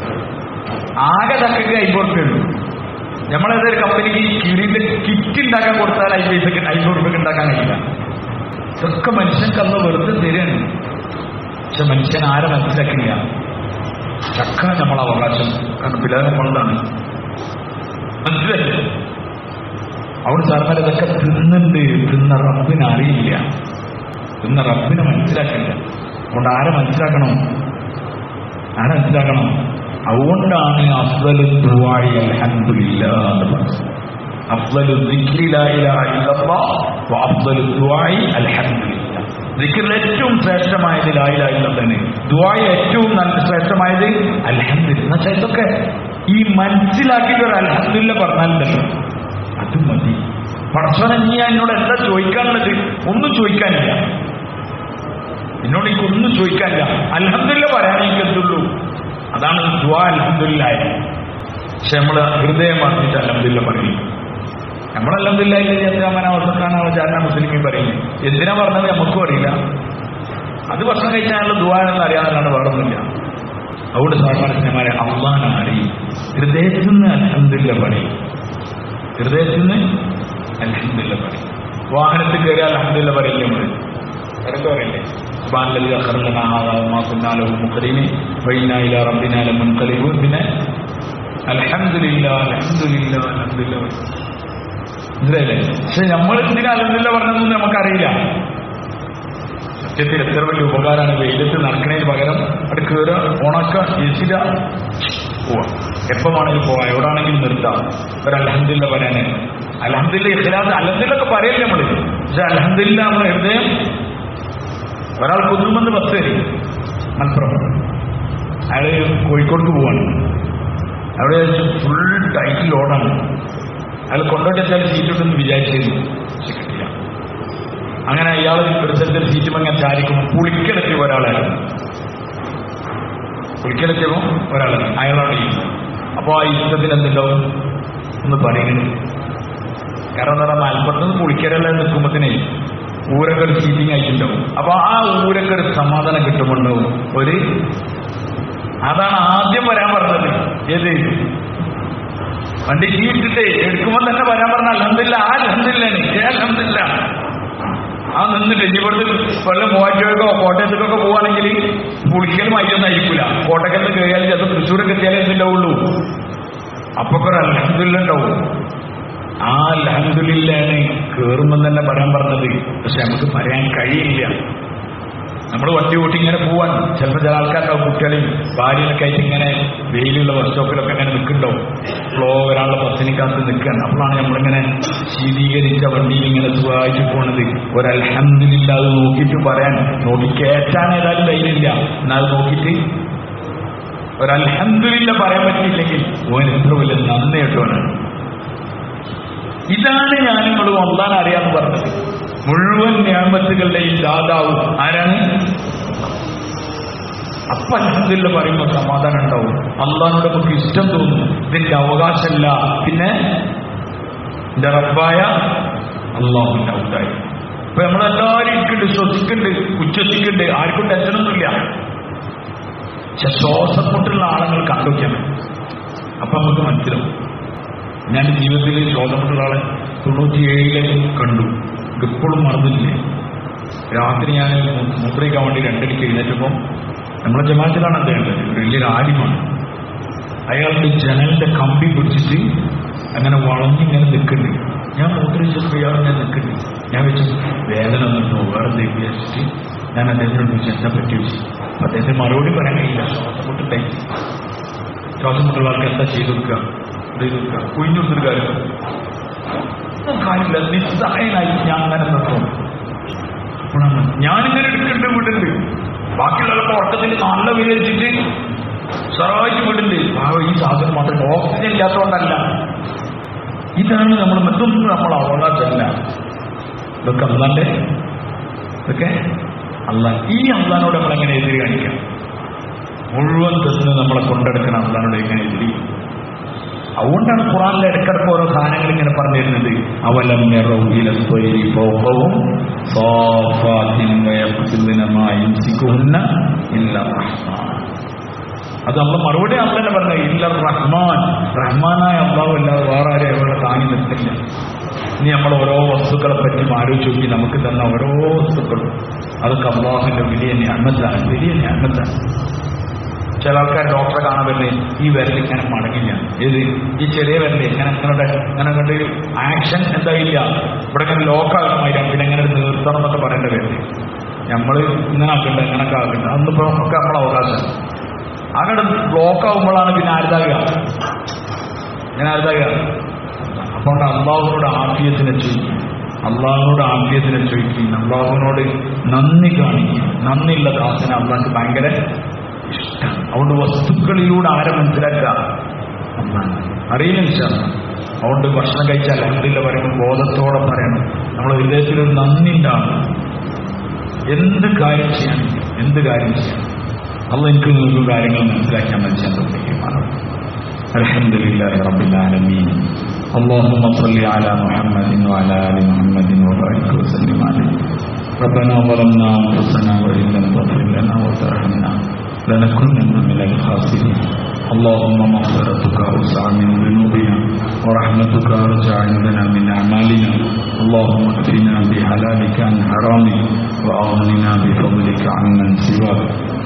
ആകെ ചക്കക്ക് അയ്പുറപ്പുള്ളൂ നമ്മളേതൊരു കമ്പനിക്ക് കിഴിന്റെ കിറ്റ് ഉണ്ടാക്കാൻ കൊടുത്താൽ അയ്യ പൈസക്ക് അയ്പത് റുപ്യക്ക് ഉണ്ടാക്കാൻ കഴിയില്ല ഇതൊക്കെ മനുഷ്യർക്ക് അന്ന് വെറുതെ തരികയാണ് പക്ഷെ മനുഷ്യൻ ആരെ മനസ്സിലാക്കില്ല ചക്ക നമ്മളെ അവകാശം കാരണം പിള്ളേർ നമ്മളതാണ് മനസ്സിലായി അവിടെ സാർമാർ ഇതൊക്കെ തിന്നുണ്ട് തിന്ന റബ്ബിന് അറിയില്ല തിന്ന റബ്ബിനെ മനസ്സിലാക്കില്ല അതുകൊണ്ട് ആരെ മനസ്സിലാക്കണം ആരെ മനസ്സിലാക്കണം അതുകൊണ്ടാണ് അഫ്ദൽ ദുആഇ അൽഹംദുലില്ലാ എന്ന് പറഞ്ഞത് അഫ്ദൽ ദിക്രി ലാ ഇലാഹ ഇല്ലല്ലാഹ് വ അഫ്ദൽ ദുആഇ അൽഹംദുലില്ലാ ദിക്റിൽ ഏറ്റവും ശ്രേഷ്ഠമായത് ലാ ഇലാഹ ഇല്ലല്ലാഹ് ദുആഇ ഏറ്റവും നല്ല ശ്രേഷ്ഠമായത് അൽഹംദുലില്ലാ എന്ന് വെച്ചാൽ ഇതൊക്കെ ഈ മനസ്സിലാക്കിയിട്ട് ഒരു അൽഹംദുലില്ലാ പറഞ്ഞാലുണ്ടല്ലോ അത് മതി പടച്ചവനെ നീ എന്നോട് എന്താ ചോദിക്കാനുള്ളത് ഒന്നും ചോദിക്കാനില്ല എന്നോട് എനിക്ക് ഒന്നും ചോദിക്കാനില്ല അൽഹംദുലില്ല പറയാനേ എനിക്ക് എന്തുള്ളൂ അതാണ് ദുആ അൽഹംദുലില്ലായ പക്ഷെ നമ്മൾ ഹൃദയം പറഞ്ഞിട്ട് അൽഹംദുലില്ല പറയും നമ്മളല്ലെന്നില്ല അവസരക്കാണോ ചാരണ മുസ്ലിമീൻ പറയുന്നത് എന്തിനാ പറഞ്ഞത് നമുക്കും അറിയില്ല അത് ഭക്ഷണം കഴിച്ചാലുള്ള ദുവാണെന്ന് അറിയാമെന്നാണ് വേറൊന്നുമില്ല അതുകൊണ്ട് സാധാരണമാരെ അള്ളാനെ അറിയും ഹൃദയത്തിൽ നിന്ന് അൽഹംദുലില്ല പറയും ഹൃദയത്തിൽ നിന്ന് അൽഹംദുലില്ല പറയും വാഹനത്തിൽ കയറി അൽഹംദുലില്ല പറയില്ലേ നമ്മൾ ഇടയ്ക്ക് പറയില്ലേ സുബ്ഹാന الذي أخرجنا هذا وما كنا له مقرنين وإنا إلى ربنا لمنقلبون പിന്നെ അൽഹംദുലില്ലാ അൽഹംദുലില്ലാ അൽഹംദുലില്ലാ മനസ്സിലായില്ലേ പക്ഷെ നമ്മൾ എന്തിനാ അലഹമില്ല പറഞ്ഞതെന്ന് നമുക്കറിയില്ല സത്യത്തിൽ എത്ര വലിയ ഉപകാരമാണ് വെയിലത്ത് നടക്കണതിന് പകരം അവിടെ കയറുക ഉണക്ക എസില പോവാ എപ്പം വേണമെങ്കിലും പോവാം എവിടാണെങ്കിലും നിർത്താം ഒരു അലഹമില്ല പറയാന് അലഹമില്ല ഇഖ്ലാസ് അലഹമില്ലൊക്കെ പറയില്ല നമ്മള് പക്ഷെ അലഹമില്ല നമ്മുടെ ഹൃദയം ഒരാൾ കുന്നുമെന്ന് ബസ് വരും മലപ്പുറം അയാള് കോഴിക്കോട്ട് പോവാണ് അവിടെ ഫുൾ ടൈറ്റ് ലോഡാണ് അയാൾ കൊണ്ടോട്ടെച്ചാൽ സീറ്റ് ഉണ്ടെന്ന് വിചാരിച്ചിരുന്നു പക്ഷെ കിട്ടില്ല അങ്ങനെ അയാൾ ഒരു സ്ഥലത്ത് സീറ്റ് അങ്ങനെ ചാരിക്കും പുളിക്കലെത്തിയ ഒരാളാണ് പുളിക്കലെത്തിയപ്പോൾ ഒരാളാണ് അയാളോട് ഇരിക്കുന്നു അപ്പോൾ ആ ഇഷ്ടത്തിന് എന്തുണ്ടാവും ഒന്ന് പറയുന്നത് കാരണം എന്താ പറയുക മലപ്പുറത്ത് നിന്ന് പുളിക്കരെല്ലാം നിൽക്കുമ്പോഴത്തേനെ ഊരൊക്കെ ഒരു സീറ്റിംഗ് ആയിട്ടുണ്ടാവും അപ്പൊ ആ ഊരൊക്കെ ഒരു സമാധാനം കിട്ടുമ്പോണ്ടാവും ഒരു അതാണ് ആദ്യം വരാൻ പറഞ്ഞത് ഏത് വണ്ടി കീ ഇട്ടിട്ട് എടുക്കുമ്പോൾ തന്നെ വരാൻ പറഞ്ഞ അലഹമില്ല ആ അലഹമില്ലാണ് അലഹമില്ല ആ നിന്നിട്ട് ഇനി ഇവിടുന്ന് കൊല്ലം മൂവാറ്റുകൾക്കോ കോട്ടയത്തേക്കൊക്കെ പോവാണെങ്കിൽ പുളിക്കലും അയ്യൊന്നായിരിക്കില്ല കോട്ടയത്ത് കയറിയാൽ ചിലപ്പോൾ തൃശ്ശൂരൊക്കെ എത്തിയാലേ എന്തുണ്ടാവുള്ളൂ അപ്പൊ ഒരു അലഹമില്ല ഉണ്ടാവും ആ അലഹമില്ലാണ് കയറുമ്പോൾ തന്നെ പറയാൻ പറഞ്ഞത് പക്ഷെ നമുക്ക് പറയാൻ കഴിയില്ല നമ്മൾ വണ്ടി ഓട്ടി ഇങ്ങനെ പോവാൻ ചിലപ്പോൾ ചില ആൾക്കാരുണ്ടാവും കുട്ടികളെയും ഭാര്യയൊക്കെ ആയിട്ട് ഇങ്ങനെ വെയിലുള്ള ബസ് സ്റ്റോപ്പിലൊക്കെ ഇങ്ങനെ നിൽക്കുന്നുണ്ടാവും ഫ്ലോ ഒരാളുടെ ബസ്സിന് കാത്ത് നിൽക്കുകയാണ് അപ്പോഴാണ് നമ്മളിങ്ങനെ ശീതീകരിച്ച വണ്ടിയിൽ ഇങ്ങനെ സുഖമായിട്ട് പോണത് ഒരൽഹമില്ല അത് നോക്കിയിട്ട് പറയാൻ നോക്കി കയറ്റാൻ ഏതായാലും ധൈര്യമില്ല എന്നാൽ നോക്കിയിട്ട് ഒരൽഹമില്ല പറയാൻ പറ്റിയില്ലെങ്കിൽ ഓൻ എത്ര വലിയ നന്ദി കേട്ടോനാണ് ഇതാണ് ഞാൻ നമ്മൾ ഒന്നാൻ അറിയാന്ന് പറഞ്ഞത് മുഴുവൻ ഞാമത്തുകളുടെയും ദാതാവ് ആരാണ് അപ്പൊ അലഹദില്ല പറയുമ്പോൾ സമാധാനം ഉണ്ടാവും അള്ളഹാനോട് നമുക്ക് ഇഷ്ടം തോന്നും ഇതിന്റെ അവകാശമല്ല പിന്നെ എന്റെ റബ്ബായ അള്ളാഹുവിന്റെ ഔതായി ഇപ്പൊ നമ്മളെല്ലാവരും ഇരിക്കുന്നുണ്ട് ശ്വസിക്കുന്നുണ്ട് ഉച്ചസിക്കുന്നുണ്ട് ആർക്കും ടെൻഷനൊന്നുമില്ല പക്ഷെ ശ്വാസമുട്ടുള്ള ആളുകൾ കണ്ടുവയ്ക്കാൻ അപ്പൊ നമുക്ക് മനസ്സിലാവും ഞാൻ ജീവിതത്തിൽ ശ്വാസമുട്ടുള്ള ആളെ തൊണ്ണൂറ്റിയേഴില് കണ്ടു ഇപ്പോഴും മറന്നില്ലേ രാത്രി ഞാൻ മൂത്രയിക്കാൻ വേണ്ടി രണ്ടടിക്ക് എഴുന്നേറ്റപ്പം നമ്മളെ ജമാത്തിലാണ് അദ്ദേഹം ഒരു വലിയൊരു ആര്യമാണ് അയാളുടെ ജനലിന്റെ കമ്പി പിടിച്ചിട്ട് അങ്ങനെ വളഞ്ഞിങ്ങനെ നിൽക്കുന്നുണ്ട് ഞാൻ മൂത്രയിച്ചപ്പോൾ ഇയാൾ ഞാൻ നിൽക്കുന്നുണ്ട് ഞാൻ വെച്ചു വേദന ഒന്നും വേറെ എന്തെങ്കിലും വിചാരിച്ചിട്ട് ഞാൻ അദ്ദേഹത്തിനോട് ചോദിച്ചു എന്താ പറ്റി വെച്ചു അപ്പൊ അദ്ദേഹത്തിന് മറുപടി പറയാൻ കഴിയില്ല ശ്വാസം മുട്ടുണ്ടായി ശ്വാസം മുട്ടുള്ള ആൾക്ക് എന്താ ചെയ്തു കൊടുക്കുക എന്ത് ചെയ്തു കൊടുക്കുക കുഞ്ഞു കൊടുത്തൊരു കാര്യം ഒന്നും കാര്യമില്ല നിസ്സഹായനായി ഞാൻ അങ്ങനെ നിന്നു അപ്പോഴാണ് ഞാനിങ്ങനെ എടുക്കേണ്ട വീടുണ്ട് ബാക്കിയുള്ളവർക്ക് ഉറക്കത്തിൽ നല്ല വിചാരിച്ചിട്ട് സഹായിച്ച് വീടുണ്ട് പാവം ഈ സാധനം മാത്രം ഓക്സിജൻ ഇല്ലാത്തതുകൊണ്ടല്ല ഇതാണ് നമ്മൾ മറ്റൊന്നും നമ്മൾ അവകാശമല്ല ഇതൊക്കെ അല്ലാണ്ട് ഇതൊക്കെ അല്ല ഈ അള്ളഹാനോട് നമ്മൾ എങ്ങനെ എതിരി കാണിക്കാം മുഴുവൻ തന്ന് നമ്മളെ കൊണ്ടെടുക്കണം അള്ളഹാനോട് എങ്ങനെ എതിരി അതുകൊണ്ടാണ് ഖുറാനിലെ ഇടക്കിടക്ക് ഓരോ സാധനങ്ങൾ ഇങ്ങനെ പറഞ്ഞു തരുന്നത് അവലം ഫൗഖവും സാഫാത്തിൻ വയഖ്തിൽന മാ യംസികുഹുന്ന ഇല്ല റഹ്മാൻ അത് നമ്മൾ മറുപടി അല്ല തന്നെ പറഞ്ഞത് ഇല്ല റഹ്മാൻ റഹ്മാനായ അള്ളാഹു അല്ലാതെ വേറെ ആരും അവരുടെ താങ്ങി നിർത്തില്ല ഇനി നമ്മൾ ഓരോ വസ്തുക്കളെ പറ്റി ആലോചിച്ച് നോക്കി നമുക്ക് തന്ന ഓരോ വസ്തുക്കളും അതൊക്കെ അള്ളാഹുവിന്റെ വലിയ ഞാമത്താണ് വലിയ ഞാമത്താണ് ചില ആൾക്കാർ ഡോക്ടറെ കാണാൻ വരുന്നത് ഈ വിരൽ ഇങ്ങനെ മടങ്ങില്ല ഏത് ഈ ചെറിയ വിരൽ ഇങ്ങനെ ഇങ്ങനെ ഇങ്ങനെ കണ്ട് ആക്ഷൻ എന്തായില്ല ഇവിടെ ഇങ്ങനെ ലോക്കാകണമായിരിക്കും പിന്നെ എങ്ങനെ നിർത്തണം എന്നൊക്കെ പറയേണ്ട വരില്ല നമ്മൾ ഇങ്ങനെ ആക്കണ്ട ഇങ്ങനൊക്കെ ആക്കണ്ട അന്നിപ്പോ ഒക്കെ നമ്മളെ അവകാശം അങ്ങനെ ബ്ലോക്ക് ആകുമ്പോഴാണ് പിന്നെ ആരുതാകുക ഇങ്ങനെ ആരുതാകുക അപ്പോൾ അള്ളാഹുനോട് ആഫിയത്തിനെ ചോദിക്കും അള്ളാഹുനോട് ആഫിയത്തിനെ ചോദിക്കും അള്ളാഹുവിനോട് നന്ദി കാണിക്കും നന്ദിയുള്ള ദാസനെ അള്ളാഹ്ക്ക് ഭയങ്കര ഇഷ്ടം അതുകൊണ്ട് വസ്തുക്കളിലൂടെ ആരെ മനസ്സിലാക്കുക ഒന്നാണ് അറിയില്ല വിശ്വാസം അതുകൊണ്ട് ഭക്ഷണം കഴിച്ചാൽ അഹമ്മദില്ല പറയുമ്പോൾ ബോധത്തോടെ പറയണം നമ്മുടെ ഹൃദയത്തിലൊരു നന്ദി ഉണ്ടാവണം എന്ത് കാര്യം ചെയ്യാൻ എന്ത് കാര്യം ചെയ്യാൻ അല്ല എനിക്ക് നിങ്ങൾക്ക് കാര്യങ്ങൾ മനസ്സിലാക്കാൻ മനുഷ്യൻ തോന്നിക്കുമാണ് الحمد لله رب العالمين اللهم صل على محمد وعلى ال محمد وبارك وسلم عليه ربنا ظلمنا انفسنا وان لم تغفر لنا وترحمنا لنكونن من الخاسرين اللهم مغفرتك اوسع من ذنوبنا ورحمتك ارجع عندنا من اعمالنا اللهم اكفنا بحلالك عن حرامك واغننا بفضلك عمن سواك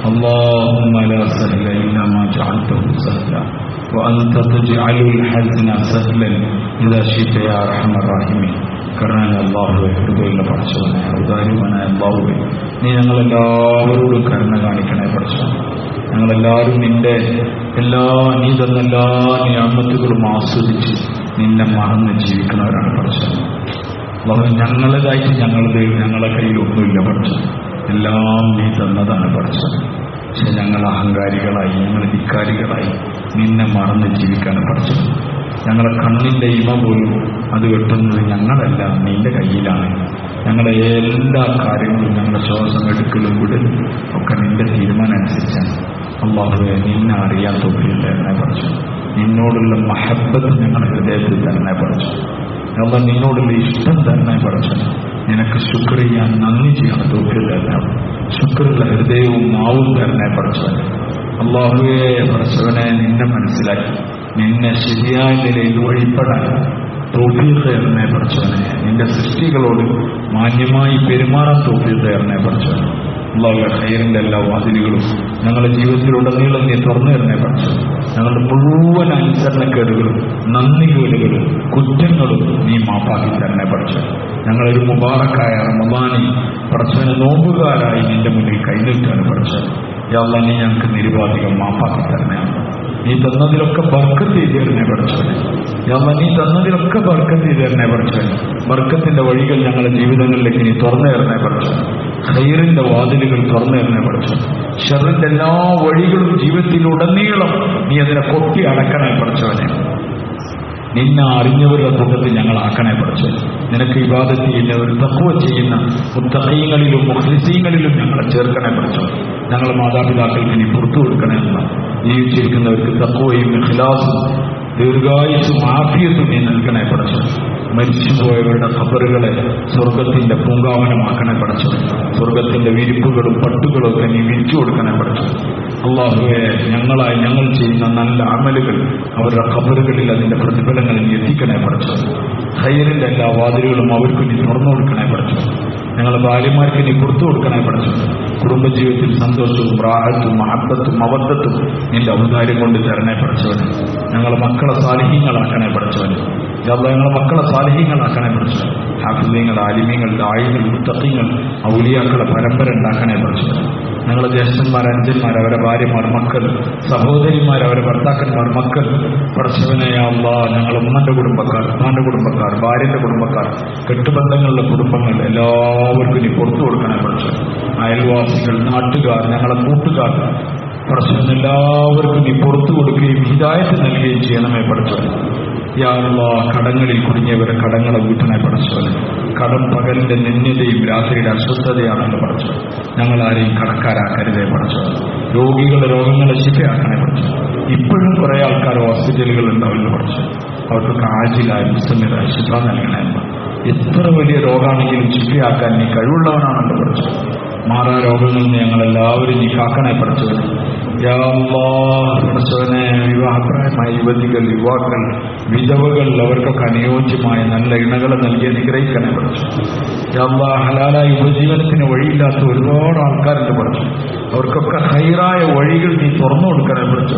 اللهم لا سهل الا ما جعلته سهلا وأنت تجعل الحزن سهلا إذا شئت يا أرحم الراحمين കരുണായ അള്ളാഹുവെ ഹൃദയുള്ള പഠിച്ചവനെ ഔദാര്യവനായ അള്ളാഹുവെ നീ ഞങ്ങളെല്ലാവരോടും കരുണ കാണിക്കണേ പഠിച്ചവനെ ഞങ്ങളെല്ലാവരും നിന്റെ എല്ലാ നീ തന്ന എല്ലാ നിയമത്തുകളും ആസ്വദിച്ച് നിന്നെ മറന്ന് ജീവിക്കുന്നവരാണ് പഠിച്ചത് അള്ളാഹു ഞങ്ങളതായിട്ട് ഞങ്ങളുടെ ഞങ്ങളുടെ കയ്യിൽ ഒന്നുമില്ല പഠിച്ചത് എല്ലാം നീ തന്നതാണ് പഠിച്ചത് പക്ഷെ ഞങ്ങൾ അഹങ്കാരികളായി ഞങ്ങൾ ധിക്കാരികളായി നിന്നെ മറന്ന് ജീവിക്കാൻ പഠിച്ചത് ഞങ്ങളെ കണ്ണിന്റെ ഇമ പോലും അത് വെട്ടുന്നത് ഞങ്ങളല്ല നിന്റെ കയ്യിലാണ് ഞങ്ങളുടെ എല്ലാ കാര്യങ്ങളും ഞങ്ങളുടെ ശ്വാസം എടുക്കലും വിടലും ഒക്കെ നിന്റെ തീരുമാനം അനുസരിച്ചാണ് അള്ളാഹുവെ നിന്നെ അറിയാൻ തോന്നിയില്ല എന്നെ പഠിച്ചു നിന്നോടുള്ള മഹബത്ത് ഞങ്ങളുടെ ഹൃദയത്തിൽ തന്നെ പഠിച്ചു അല്ല നിന്നോടുള്ള ഇഷ്ടം തന്നെ പഠിച്ചു നിനക്ക് ശുക്ർ ചെയ്യാൻ നന്ദി ചെയ്യാൻ തോന്നിയത് തന്നെ ശുക്രുള്ള ഹൃദയവും നാവും തന്നെ പഠിച്ചവൻ അള്ളാഹുവെ പഠിച്ചവനെ നിന്നെ മനസ്സിലാക്കി നിന്നെ ശരിയായ നിലയിൽ വഴിപ്പെടാൻ തോഫീഖ് എന്നെ പഠിച്ചവനെ നിന്റെ സൃഷ്ടികളോട് മാന്യമായി പെരുമാറാൻ തോഫീഖ് എന്നെ പഠിച്ചവനെ അള്ളാഹുവെ ഹൈറിന്റെ എല്ലാ വാതിലുകളും ഞങ്ങളുടെ ജീവിതത്തിലുടനീളം നീ തുറന്നു തരണേ പഠിച്ചു ഞങ്ങളുടെ മുഴുവൻ അനുസരണക്കേടുകളും നന്ദികേടുകളും കുറ്റങ്ങളും നീ മാപ്പാക്കി തരണേ പഠിച്ചു ഞങ്ങളൊരു മുബാറക്കായ റമദാനി പഠിച്ചവനെ നോമ്പുകാരായി നിന്റെ മുന്നിൽ കൈനീട്ടാൻ പഠിച്ചത് യാള്ള നീ ഞങ്ങൾക്ക് നിരുപാധികം മാപ്പാക്കി തരണേ നീ തന്നതിലൊക്കെ ബർക്കത്ത് ചെയ്ത് തരണേ പഠിച്ചവനെ യാള്ള നീ തന്നതിലൊക്കെ ബർക്കത്ത് ചെയ്ത് തരണേ പഠിച്ചവനെ ബർക്കത്തിന്റെ വഴികൾ ഞങ്ങളുടെ ജീവിതങ്ങളിലേക്ക് നീ തുറന്നു തരണേ പഠിച്ചവനെ ഹൈറിന്റെ വാതിലുകൾ തുറന്നു തരണേ പഠിച്ചു ഷെറിന്റെ എല്ലാ വഴികളും ജീവിതത്തിലുടനീളം നീ അതിനെ കൊട്ടി അടക്കണേ പഠിച്ചവനെ നിന്നെ അറിഞ്ഞവരുടെ കൂട്ടത്തിൽ ഞങ്ങൾ ആക്കണേ പഠിച്ചു നിനക്ക് ഇബാദത്ത് ചെയ്യുന്നവർ തക്കുവ ചെയ്യുന്ന മുത്തഹീങ്ങളിലും മുഖ്ലിസീങ്ങളിലും ഞങ്ങളെ ചേർക്കണേ പഠിച്ചു ഞങ്ങളെ മാതാപിതാക്കൾക്ക് നീ പുറത്തു കൊടുക്കണേ എന്ന് ജീവിച്ചിരിക്കുന്നവർക്ക് തക്കുവയും ഇഖ്ലാസും ദീർഘായുസും ആഫിയത്തും നീ നൽകണേ പഠിച്ചു മരിച്ചുപോയവരുടെ ഖബറുകളെ സ്വർഗത്തിന്റെ പൂങ്കാവനമാക്കണേ പഠിച്ചു സ്വർഗത്തിന്റെ വിരിപ്പുകളും പട്ടുകളും ഒക്കെ നീ വിരിച്ചു കൊടുക്കണേ പഠിച്ചു അള്ളാഹുവെ ഞങ്ങളായി ഞങ്ങൾ ചെയ്യുന്ന നല്ല അമലുകൾ അവരുടെ ഖബറുകളിൽ അതിന്റെ പ്രതിഫലങ്ങൾ നീ എത്തിക്കണേ പഠിച്ചു ഹൈറിന്റെ എല്ലാ വാതിലുകളും അവർക്ക് നീ തുറന്നു കൊടുക്കണേ പഠിച്ചു ഞങ്ങളെ ഭാര്യമാർക്ക് നീ കൊടുത്തു കൊടുക്കണേ പഠിച്ചു കുടുംബജീവിതത്തിൽ സന്തോഷവും പ്രാഹത്തും മഹബത്തും മബദ്ധത്തും നിന്റെ ഔദാര്യം കൊണ്ട് തരണേ പഠിച്ചവന് ഞങ്ങളെ മക്കളെ സാലിഹ്യങ്ങളാക്കണേ പഠിച്ചവന് അല്ല ഞങ്ങളെ മക്കളെ സാലിഹ്യങ്ങളാക്കണേ പഠിച്ചവൻ ഹാഫിദ്യങ്ങൾ ആലിമ്യങ്ങൾ ദായികൾ മുത്തക്കിങ്ങൾ ഔലിയാക്കളെ പരമ്പര ഉണ്ടാക്കണേ പഠിച്ചവൻ ഞങ്ങളെ ജ്യേഷ്ഠന്മാർ അഞ്ചന്മാർ അവരെ ഭാര്യമാർ മക്കൾ സഹോദരിമാർ അവരെ ഭർത്താക്കന്മാർ മക്കൾ പഠിച്ചവനെ അല്ല ഞങ്ങൾ ഉമ്മന്റെ കുടുംബക്കാർ ഉമ്മാന്റെ കുടുംബക്കാർ ഭാര്യന്റെ കുടുംബക്കാർ കെട്ടുബന്ധങ്ങളുടെ കുടുംബങ്ങൾ എല്ലാവർക്കും നീ പുറത്തു കൊടുക്കണേ പഠിച്ചവൻ അയൽവാസികൾ നാട്ടുകാർ ഞങ്ങളെ കൂട്ടുകാർ പഠിച്ചവൻ എല്ലാവർക്കും നീ പുറത്തു കൊടുക്കുകയും ഹിതായത്ത് നൽകുകയും ചെയ്യണമേ പഠിച്ചവൻ യാള്ള കടങ്ങളിൽ കുടുങ്ങിയവരെ കടങ്ങളെ വീട്ടണേ പഠിച്ചവന് കടം പകലിന്റെ നിന്യതയും രാത്രിയുടെ അസ്വസ്ഥതയാണെന്ന് പഠിച്ചു ഞങ്ങൾ ആരെയും കടക്കാരാക്കരുതേ പഠിച്ചു രോഗികളുടെ രോഗങ്ങളെ ശിഫയാക്കണേ പഠിച്ചു ഇപ്പോഴും കുറെ ആൾക്കാർ ഹോസ്പിറ്റലുകൾ ഉണ്ടാവില്ല പഠിച്ചു അവർക്കൊക്കെ ആജിലായി മുസ്ലിമിലായി ശിഫ നൽകണേ എന്ന് എത്ര വലിയ രോഗമാണെങ്കിലും ശിഫയാക്കാൻ നീ കഴിവുള്ളവനാണെന്ന് പഠിച്ചു മാറാ രോഗങ്ങളിൽ നിന്ന് ഞങ്ങളെല്ലാവരും നീ കാക്കണേ പഠിച്ചവന് പഠിച്ചവനെ വിവാഹപ്രായമായ യുവതികൾ യുവാക്കൾ വിധവകൾ അവർക്കൊക്കെ അനുയോജ്യമായ നല്ല ഇണകളെ നൽകി അനുഗ്രഹിക്കണേ പഠിച്ചു യാ ഹലാലായ ഉപജീവനത്തിന് വഴിയില്ലാത്ത ഒരുപാട് ആൾക്കാരുണ്ട് പഠിച്ചു അവർക്കൊക്കെ ഹൈറായ വഴികൾ നീ തുറന്നു കൊടുക്കണേ പഠിച്ചു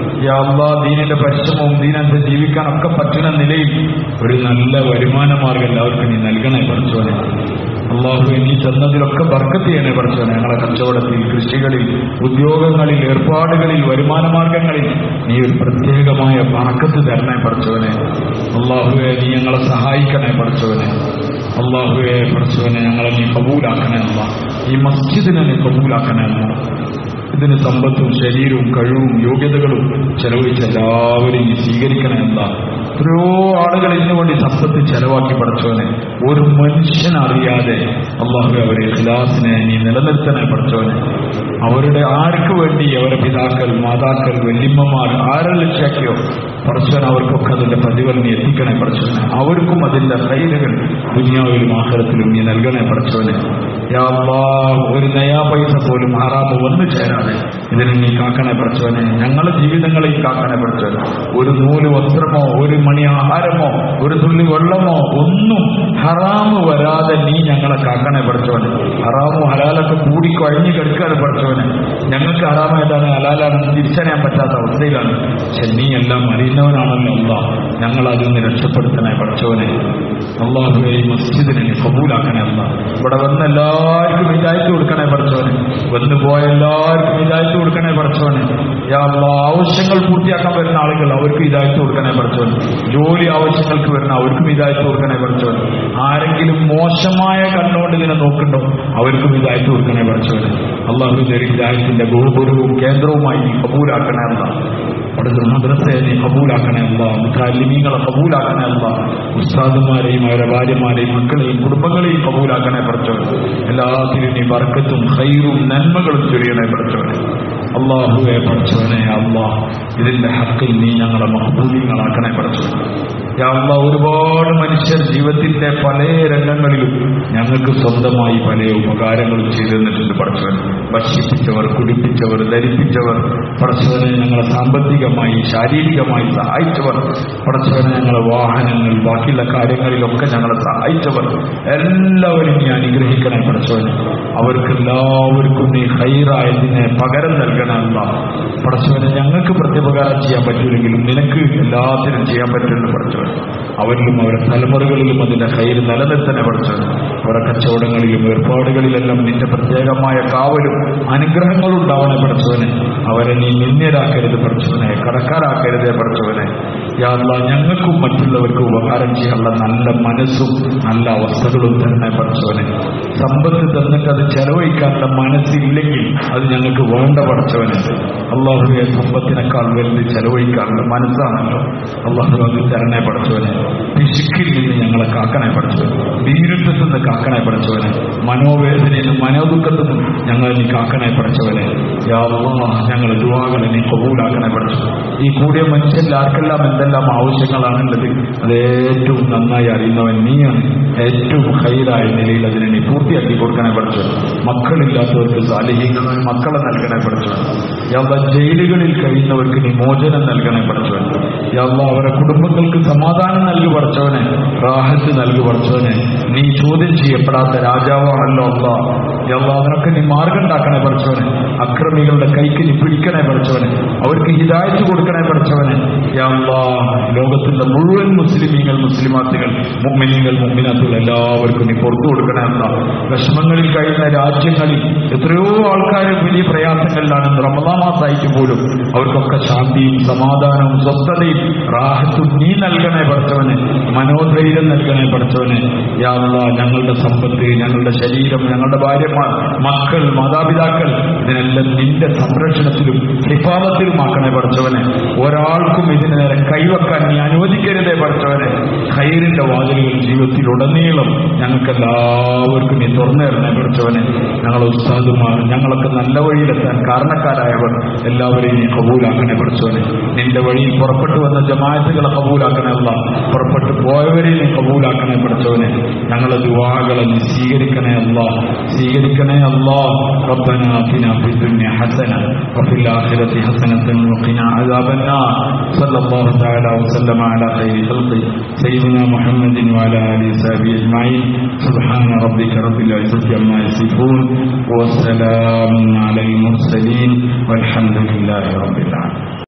യാ ദീനിന്റെ പരിശ്രമവും ദീനത്തെ ജീവിക്കാനൊക്കെ പറ്റുന്ന നിലയിൽ ഒരു നല്ല വരുമാന മാർഗം എല്ലാവർക്കും നീ നൽകണേ പഠിച്ചവനെ അള്ളാഹു നീ തന്നതിലൊക്കെ ബർക്കത്ത് ചെയ്യണേ പഠിച്ചവനെ ഞങ്ങളെ കച്ചവടത്തിൽ കൃഷികളിൽ ഉദ്യോഗങ്ങളിൽ ഏർപ്പാടുകളിൽ വരുമാന മാർഗങ്ങളിൽ നീ ഒരു പ്രത്യേകമായ ബർക്കത്ത് തരണേ പഠിച്ചവനെ അള്ളാഹുവെ നീ ഞങ്ങളെ സഹായിക്കണേ പഠിച്ചവനെ അള്ളാഹുവെ പഠിച്ചവനെ ഞങ്ങളെ നീ കബൂലാക്കണേ അല്ല ഈ മസ്ജിദിനെ നീ കബൂലാക്കണേ അല്ല ഇതിന് സമ്പത്തും ശരീരവും കഴിവും യോഗ്യതകളും ചെലവഴിച്ച് എല്ലാവരും നീ സ്വീകരിക്കണേ എന്താ എത്രയോ ആളുകൾ ഇതിനുവേണ്ടി സമ്പത്ത് ചെലവാക്കി പഠിച്ചവനെ ഒരു മനുഷ്യനറിയാതെ അള്ളാഹു അവരെ ഖിലാസിനെ നീ നിലനിർത്തണേ പഠിച്ചവനെ അവരുടെ ആർക്ക് വേണ്ടി അവരുടെ പിതാക്കൾ മാതാക്കൾ വല്യമ്മമാർ ആരെ ലക്ഷ്യാക്കിയോ പഠിച്ചവൻ അവർക്കൊക്കെ അതിന്റെ പ്രതിഫലം നീ എത്തിക്കണേ പഠിച്ചവനെ അവർക്കും അതിന്റെ കൈലുകൾ ദുനിയാവിലും ആഹാരത്തിലും നീ നൽകണേ പഠിച്ചവനെ യാ അല്ലാഹ്, ഒരു നയാ പൈസ പോലും ഹറാമ് വന്നു ചേരാതെ ഇതിനെ നീ കാക്കണേ പഠിച്ചവനെ ഞങ്ങളുടെ ജീവിതങ്ങളെ ഈ കാക്കണേ പഠിച്ചവനെ ഒരു നൂല് വസ്ത്രമോ ഒരു മണി ആഹാരമോ ഒരു തുള്ളി വെള്ളമോ ഒന്നും ഹറാമ് വരാതെ നീ ഞങ്ങളെ കാക്കണേ പഠിച്ചവനെ ഹറാമോ ഹലാലൊക്കെ കൂടി കഴിഞ്ഞു കിടക്കാതെ പഠിച്ചവനെ ഞങ്ങൾക്ക് ഹറാമ ഏതാണ് ഹലാലാണെന്ന് തിരിച്ചറിയാൻ പറ്റാത്ത അവസ്ഥയിലാണ് പക്ഷെ നീ എല്ലാം അറിയുന്നവനാണല്ലോ അല്ല ഞങ്ങൾ അതിൽ നിന്ന് രക്ഷപ്പെടുത്തണേ പഠിച്ചവനെ അള്ളാഹുവെ ഈ മസ്ജിദിനെ നീ കബൂലാക്കണേ അല്ല ഇവിടെ വന്ന എല്ലാവർക്കും ഹിദായത്ത് കൊടുക്കണേ പഠിച്ചവനെ വന്നു പോയ എല്ലാവർക്കും ഹിദായത്ത് കൊടുക്കണേ പഠിച്ചവനെ യാ അല്ലാ, ആവശ്യങ്ങൾ പൂർത്തിയാക്കാൻ വരുന്ന ആളുകൾ അവർക്ക് ഹിദായത്ത് കൊടുക്കണേ പഠിച്ചവൻ ജോലി ആവശ്യങ്ങൾക്ക് വരുന്ന അവർക്കും ഹിദായത്ത് കൊടുക്കണേ പഠിച്ചവൻ ആരെങ്കിലും മോശമായ കണ്ണുകൊണ്ട് ഇതിനെ നോക്കുന്നുണ്ടോ അവർക്കും ഹിദായത്ത് കൊടുക്കണേ പഠിച്ചവൻ അള്ളാഹുവിന്റെ ഒരു ഹിദായത്തിന്റെ ഗോപുരവും കേന്ദ്രവുമായി നീ കബൂലാക്കണേ അല്ല അവിടുത്തെ മദ്രസയെ നീ കബൂലാക്കണേ അല്ല മുത്താലിമീങ്ങളെ കബൂലാക്കണേ അല്ല ഉസ്താദുമാരെയും അവരുടെ ഭാര്യമാരെയും മക്കളെയും കുടുംബങ്ങളെയും കബൂലാക്കണേ പഠിച്ചവൻ എല്ലാത്തിനും നീ വർക്കത്തും ഹൈറും നന്മകളും ചൊരിയണേ പഠിച്ചവനെ അള്ളാഹുവെ പഠിച്ചവനെ അള്ളാഹ് ഇതിന്റെ ഹക്കിൽ നീ ഞങ്ങളെ മഹബൂലിങ്ങളാക്കണേ പഠിച്ചവൻ യാ അല്ലാഹ് ഒരുപാട് മനുഷ്യർ ജീവിതത്തിന്റെ പല രംഗങ്ങളിലും ഞങ്ങൾക്ക് സ്വന്തമായി പല ഉപകാരങ്ങളും ചെയ്തു തന്നിട്ടുണ്ട് പഠിച്ചവൻ ഭക്ഷിപ്പിച്ചവർ കുടിപ്പിച്ചവർ ധരിപ്പിച്ചവർ പഠിച്ചവനെ ഞങ്ങളെ സാമ്പത്തികമായി ശാരീരികമായി സഹായിച്ചവർ പഠിച്ചവനെ ഞങ്ങളെ വാഹനങ്ങൾ ബാക്കിയുള്ള കാര്യങ്ങളിലൊക്കെ ഞങ്ങളെ സഹായിച്ചവർ എല്ലാവരും നീ അനുഗ്രഹിക്കണേ പഠിച്ചവനെ അവർക്ക് എല്ലാവർക്കും നീ ഹൈറായതിനെ പകരം നൽകണമല്ല പഠിച്ചവനെ ഞങ്ങൾക്ക് പ്രത്യുപകാരം ചെയ്യാൻ പറ്റില്ലെങ്കിലും നിനക്ക് എല്ലാത്തിനും ചെയ്യാൻ പറ്റുമെന്ന് പഠിച്ചവൻ അവരിലും അവരുടെ തലമുറകളിലും അതിന്റെ കയ്യിൽ നിലനിർത്തനെ പഠിച്ചവൻ അവരുടെ കച്ചവടങ്ങളിലും ഏർപ്പാടുകളിലെല്ലാം നിന്റെ പ്രത്യേകമായ കാവലും അനുഗ്രഹങ്ങളും ഉണ്ടാവണേ പഠിച്ചവനെ അവരെ നീ നിന്ദ്യരാക്കരുത് പഠിച്ചവനെ കടക്കാരാക്കരുതേ പഠിച്ചവനെ യാത്ര ഞങ്ങൾക്കും മറ്റുള്ളവർക്കും ഉപകാരം ചെയ്യാനുള്ള നല്ല മനസ്സും നല്ല അവസ്ഥകളും തന്നെ പഠിച്ചവനെ സമ്പത്ത് തന്നിട്ട് അത് ചെലവഴിക്കാനുള്ള മനസ്സില്ലെങ്കിൽ അത് ഞങ്ങൾക്ക് വേണ്ട പഠിച്ചവനുണ്ട് അള്ളാഹുവെ സമ്പത്തിനേക്കാൾ വലുത് ചെലവഴിക്കാനുള്ള മനസ്സാണല്ലോ അള്ളാഹു അത് തരണേ പഠിച്ചവനെ പിശുക്കിൽ നിന്ന് ഞങ്ങളെ കാക്കണേ പഠിച്ചവൻ വീരുട്ടത്തിൽ നിന്ന് കാക്കണേ പഠിച്ചവനെ മനോവേദനയിൽ നിന്നും മനോദുഃഖത്തിൽ നിന്നും ഞങ്ങളെ നീ കാക്കണേ പഠിച്ചവനെ യാ അല്ലാഹ്, ഞങ്ങളെ ദുവാകളെ നീ കബൂലാക്കണേ പഠിച്ചു ഈ കൂടിയ മനുഷ്യരിൽ ആർക്കെല്ലാം എന്തെല്ലാം ആവശ്യങ്ങളാണുള്ളത് അത് ഏറ്റവും നന്നായി അറിയുന്നവൻ നീയാണ് ഏറ്റവും ഹൈറായ നിലയിൽ അതിനെ നീ പൂർത്തിയാക്കി കൊടുക്കണേ പഠിച്ചു മക്കളില്ലാത്തവർക്ക് സാലിഹീകരണ മക്കളെ നൽകണേ പഠിച്ചു യാ അല്ലാഹ്, ജയിലുകളിൽ കഴിയുന്നവർക്ക് നീ മോചനം നൽകണേ പഠിച്ചു യല്ല അവരെ കുടുംബങ്ങൾക്ക് സമാധാനം നൽകി പഠിച്ചവനെ റാഹത്ത് നൽകി പഠിച്ചവനെ നീ ചോദ്യം ചെയ്യപ്പെടാത്ത രാജാവാണല്ലോ അല്ല യല്ല അതിനൊക്കെ നീ മാർഗം ഉണ്ടാക്കണേ പഠിച്ചവനെ അക്രമികളുടെ കൈക്ക് നീ പിടിക്കണേ പഠിച്ചവനെ അവർക്ക് ഹിദായത്ത് കൊടുക്കണേ പഠിച്ചവനെ യല്ല ലോകത്തിലെ മുഴുവൻ മുസ്ലിമീങ്ങൾ മുസ്ലിമാത്തുകൾ മുമ്മിനികൾ മുമ്മിനാത്തുകൾ എല്ലാവർക്കും നീ പുറത്തു കൊടുക്കണേ അല്ല വിഷമങ്ങളിൽ കഴിയുന്ന രാജ്യങ്ങളിൽ എത്രയോ ആൾക്കാർ വലിയ പ്രയാസങ്ങളിലാണ് റമദാ മാസമായിട്ട് പോലും അവർക്കൊക്കെ ശാന്തിയും സമാധാനവും സ്വസ്ഥതയും റാഹത്തും നീ നൽകണേ പഠിച്ചവനെ മനോധൈര്യം നൽകണേ പഠിച്ചവനെ യാള്ള ഞങ്ങളുടെ സമ്പത്ത് ഞങ്ങളുടെ ശരീരം ഞങ്ങളുടെ ഭാര്യമാർ മക്കൾ മാതാപിതാക്കൾ ഇതിനെല്ലാം നിന്റെ സംരക്ഷണത്തിലും ഹിഫാമത്തിലുമാക്കണേ പഠിച്ചവനെ ഒരാൾക്കും ഇതിന് നേരെ കൈവെക്കാൻ നീ അനുവദിക്കരുതേ പഠിച്ചവനെ ഖൈറിന്റെ വാതിലുകൾ ജീവിതത്തിൽ ഉടനീളം ഞങ്ങൾക്കെല്ലാവർക്കും നീ തുറന്നു തരണേ പഠിച്ചവനെ ഞങ്ങളെ ഉസ്താദുമാർ ഞങ്ങളൊക്കെ നല്ല വഴിയിലെത്താൻ കാരണക്കാരായവർ എല്ലാവരെയും നീ കബൂലാക്കണേ പഠിച്ചവനെ നിന്റെ വഴിയിൽ പുറപ്പെട്ടു വന്ന ജമായത്തുകളെ കബൂലാക്കണേ അല്ല പുറപ്പെട്ടു പോയവരെ നീ കബൂലാക്കണേ പഠിച്ചവനെ ഞങ്ങളെ ദുവാകളെ നീ സ്വീകരിക്കണേ അല്ല സ്വീകരിക്കണേ അല്ല ربنا آتنا في الدنيا حسنة وفي الآخرة حسنة وقنا عذاب النار صلى الله تعالى وسلم على خير خلقه سيدنا محمد وعلى آله وصحبه أجمعين سبحان ربك رب العزة عما يصفون والسلام على المرسلين والحمد لله رب العالمين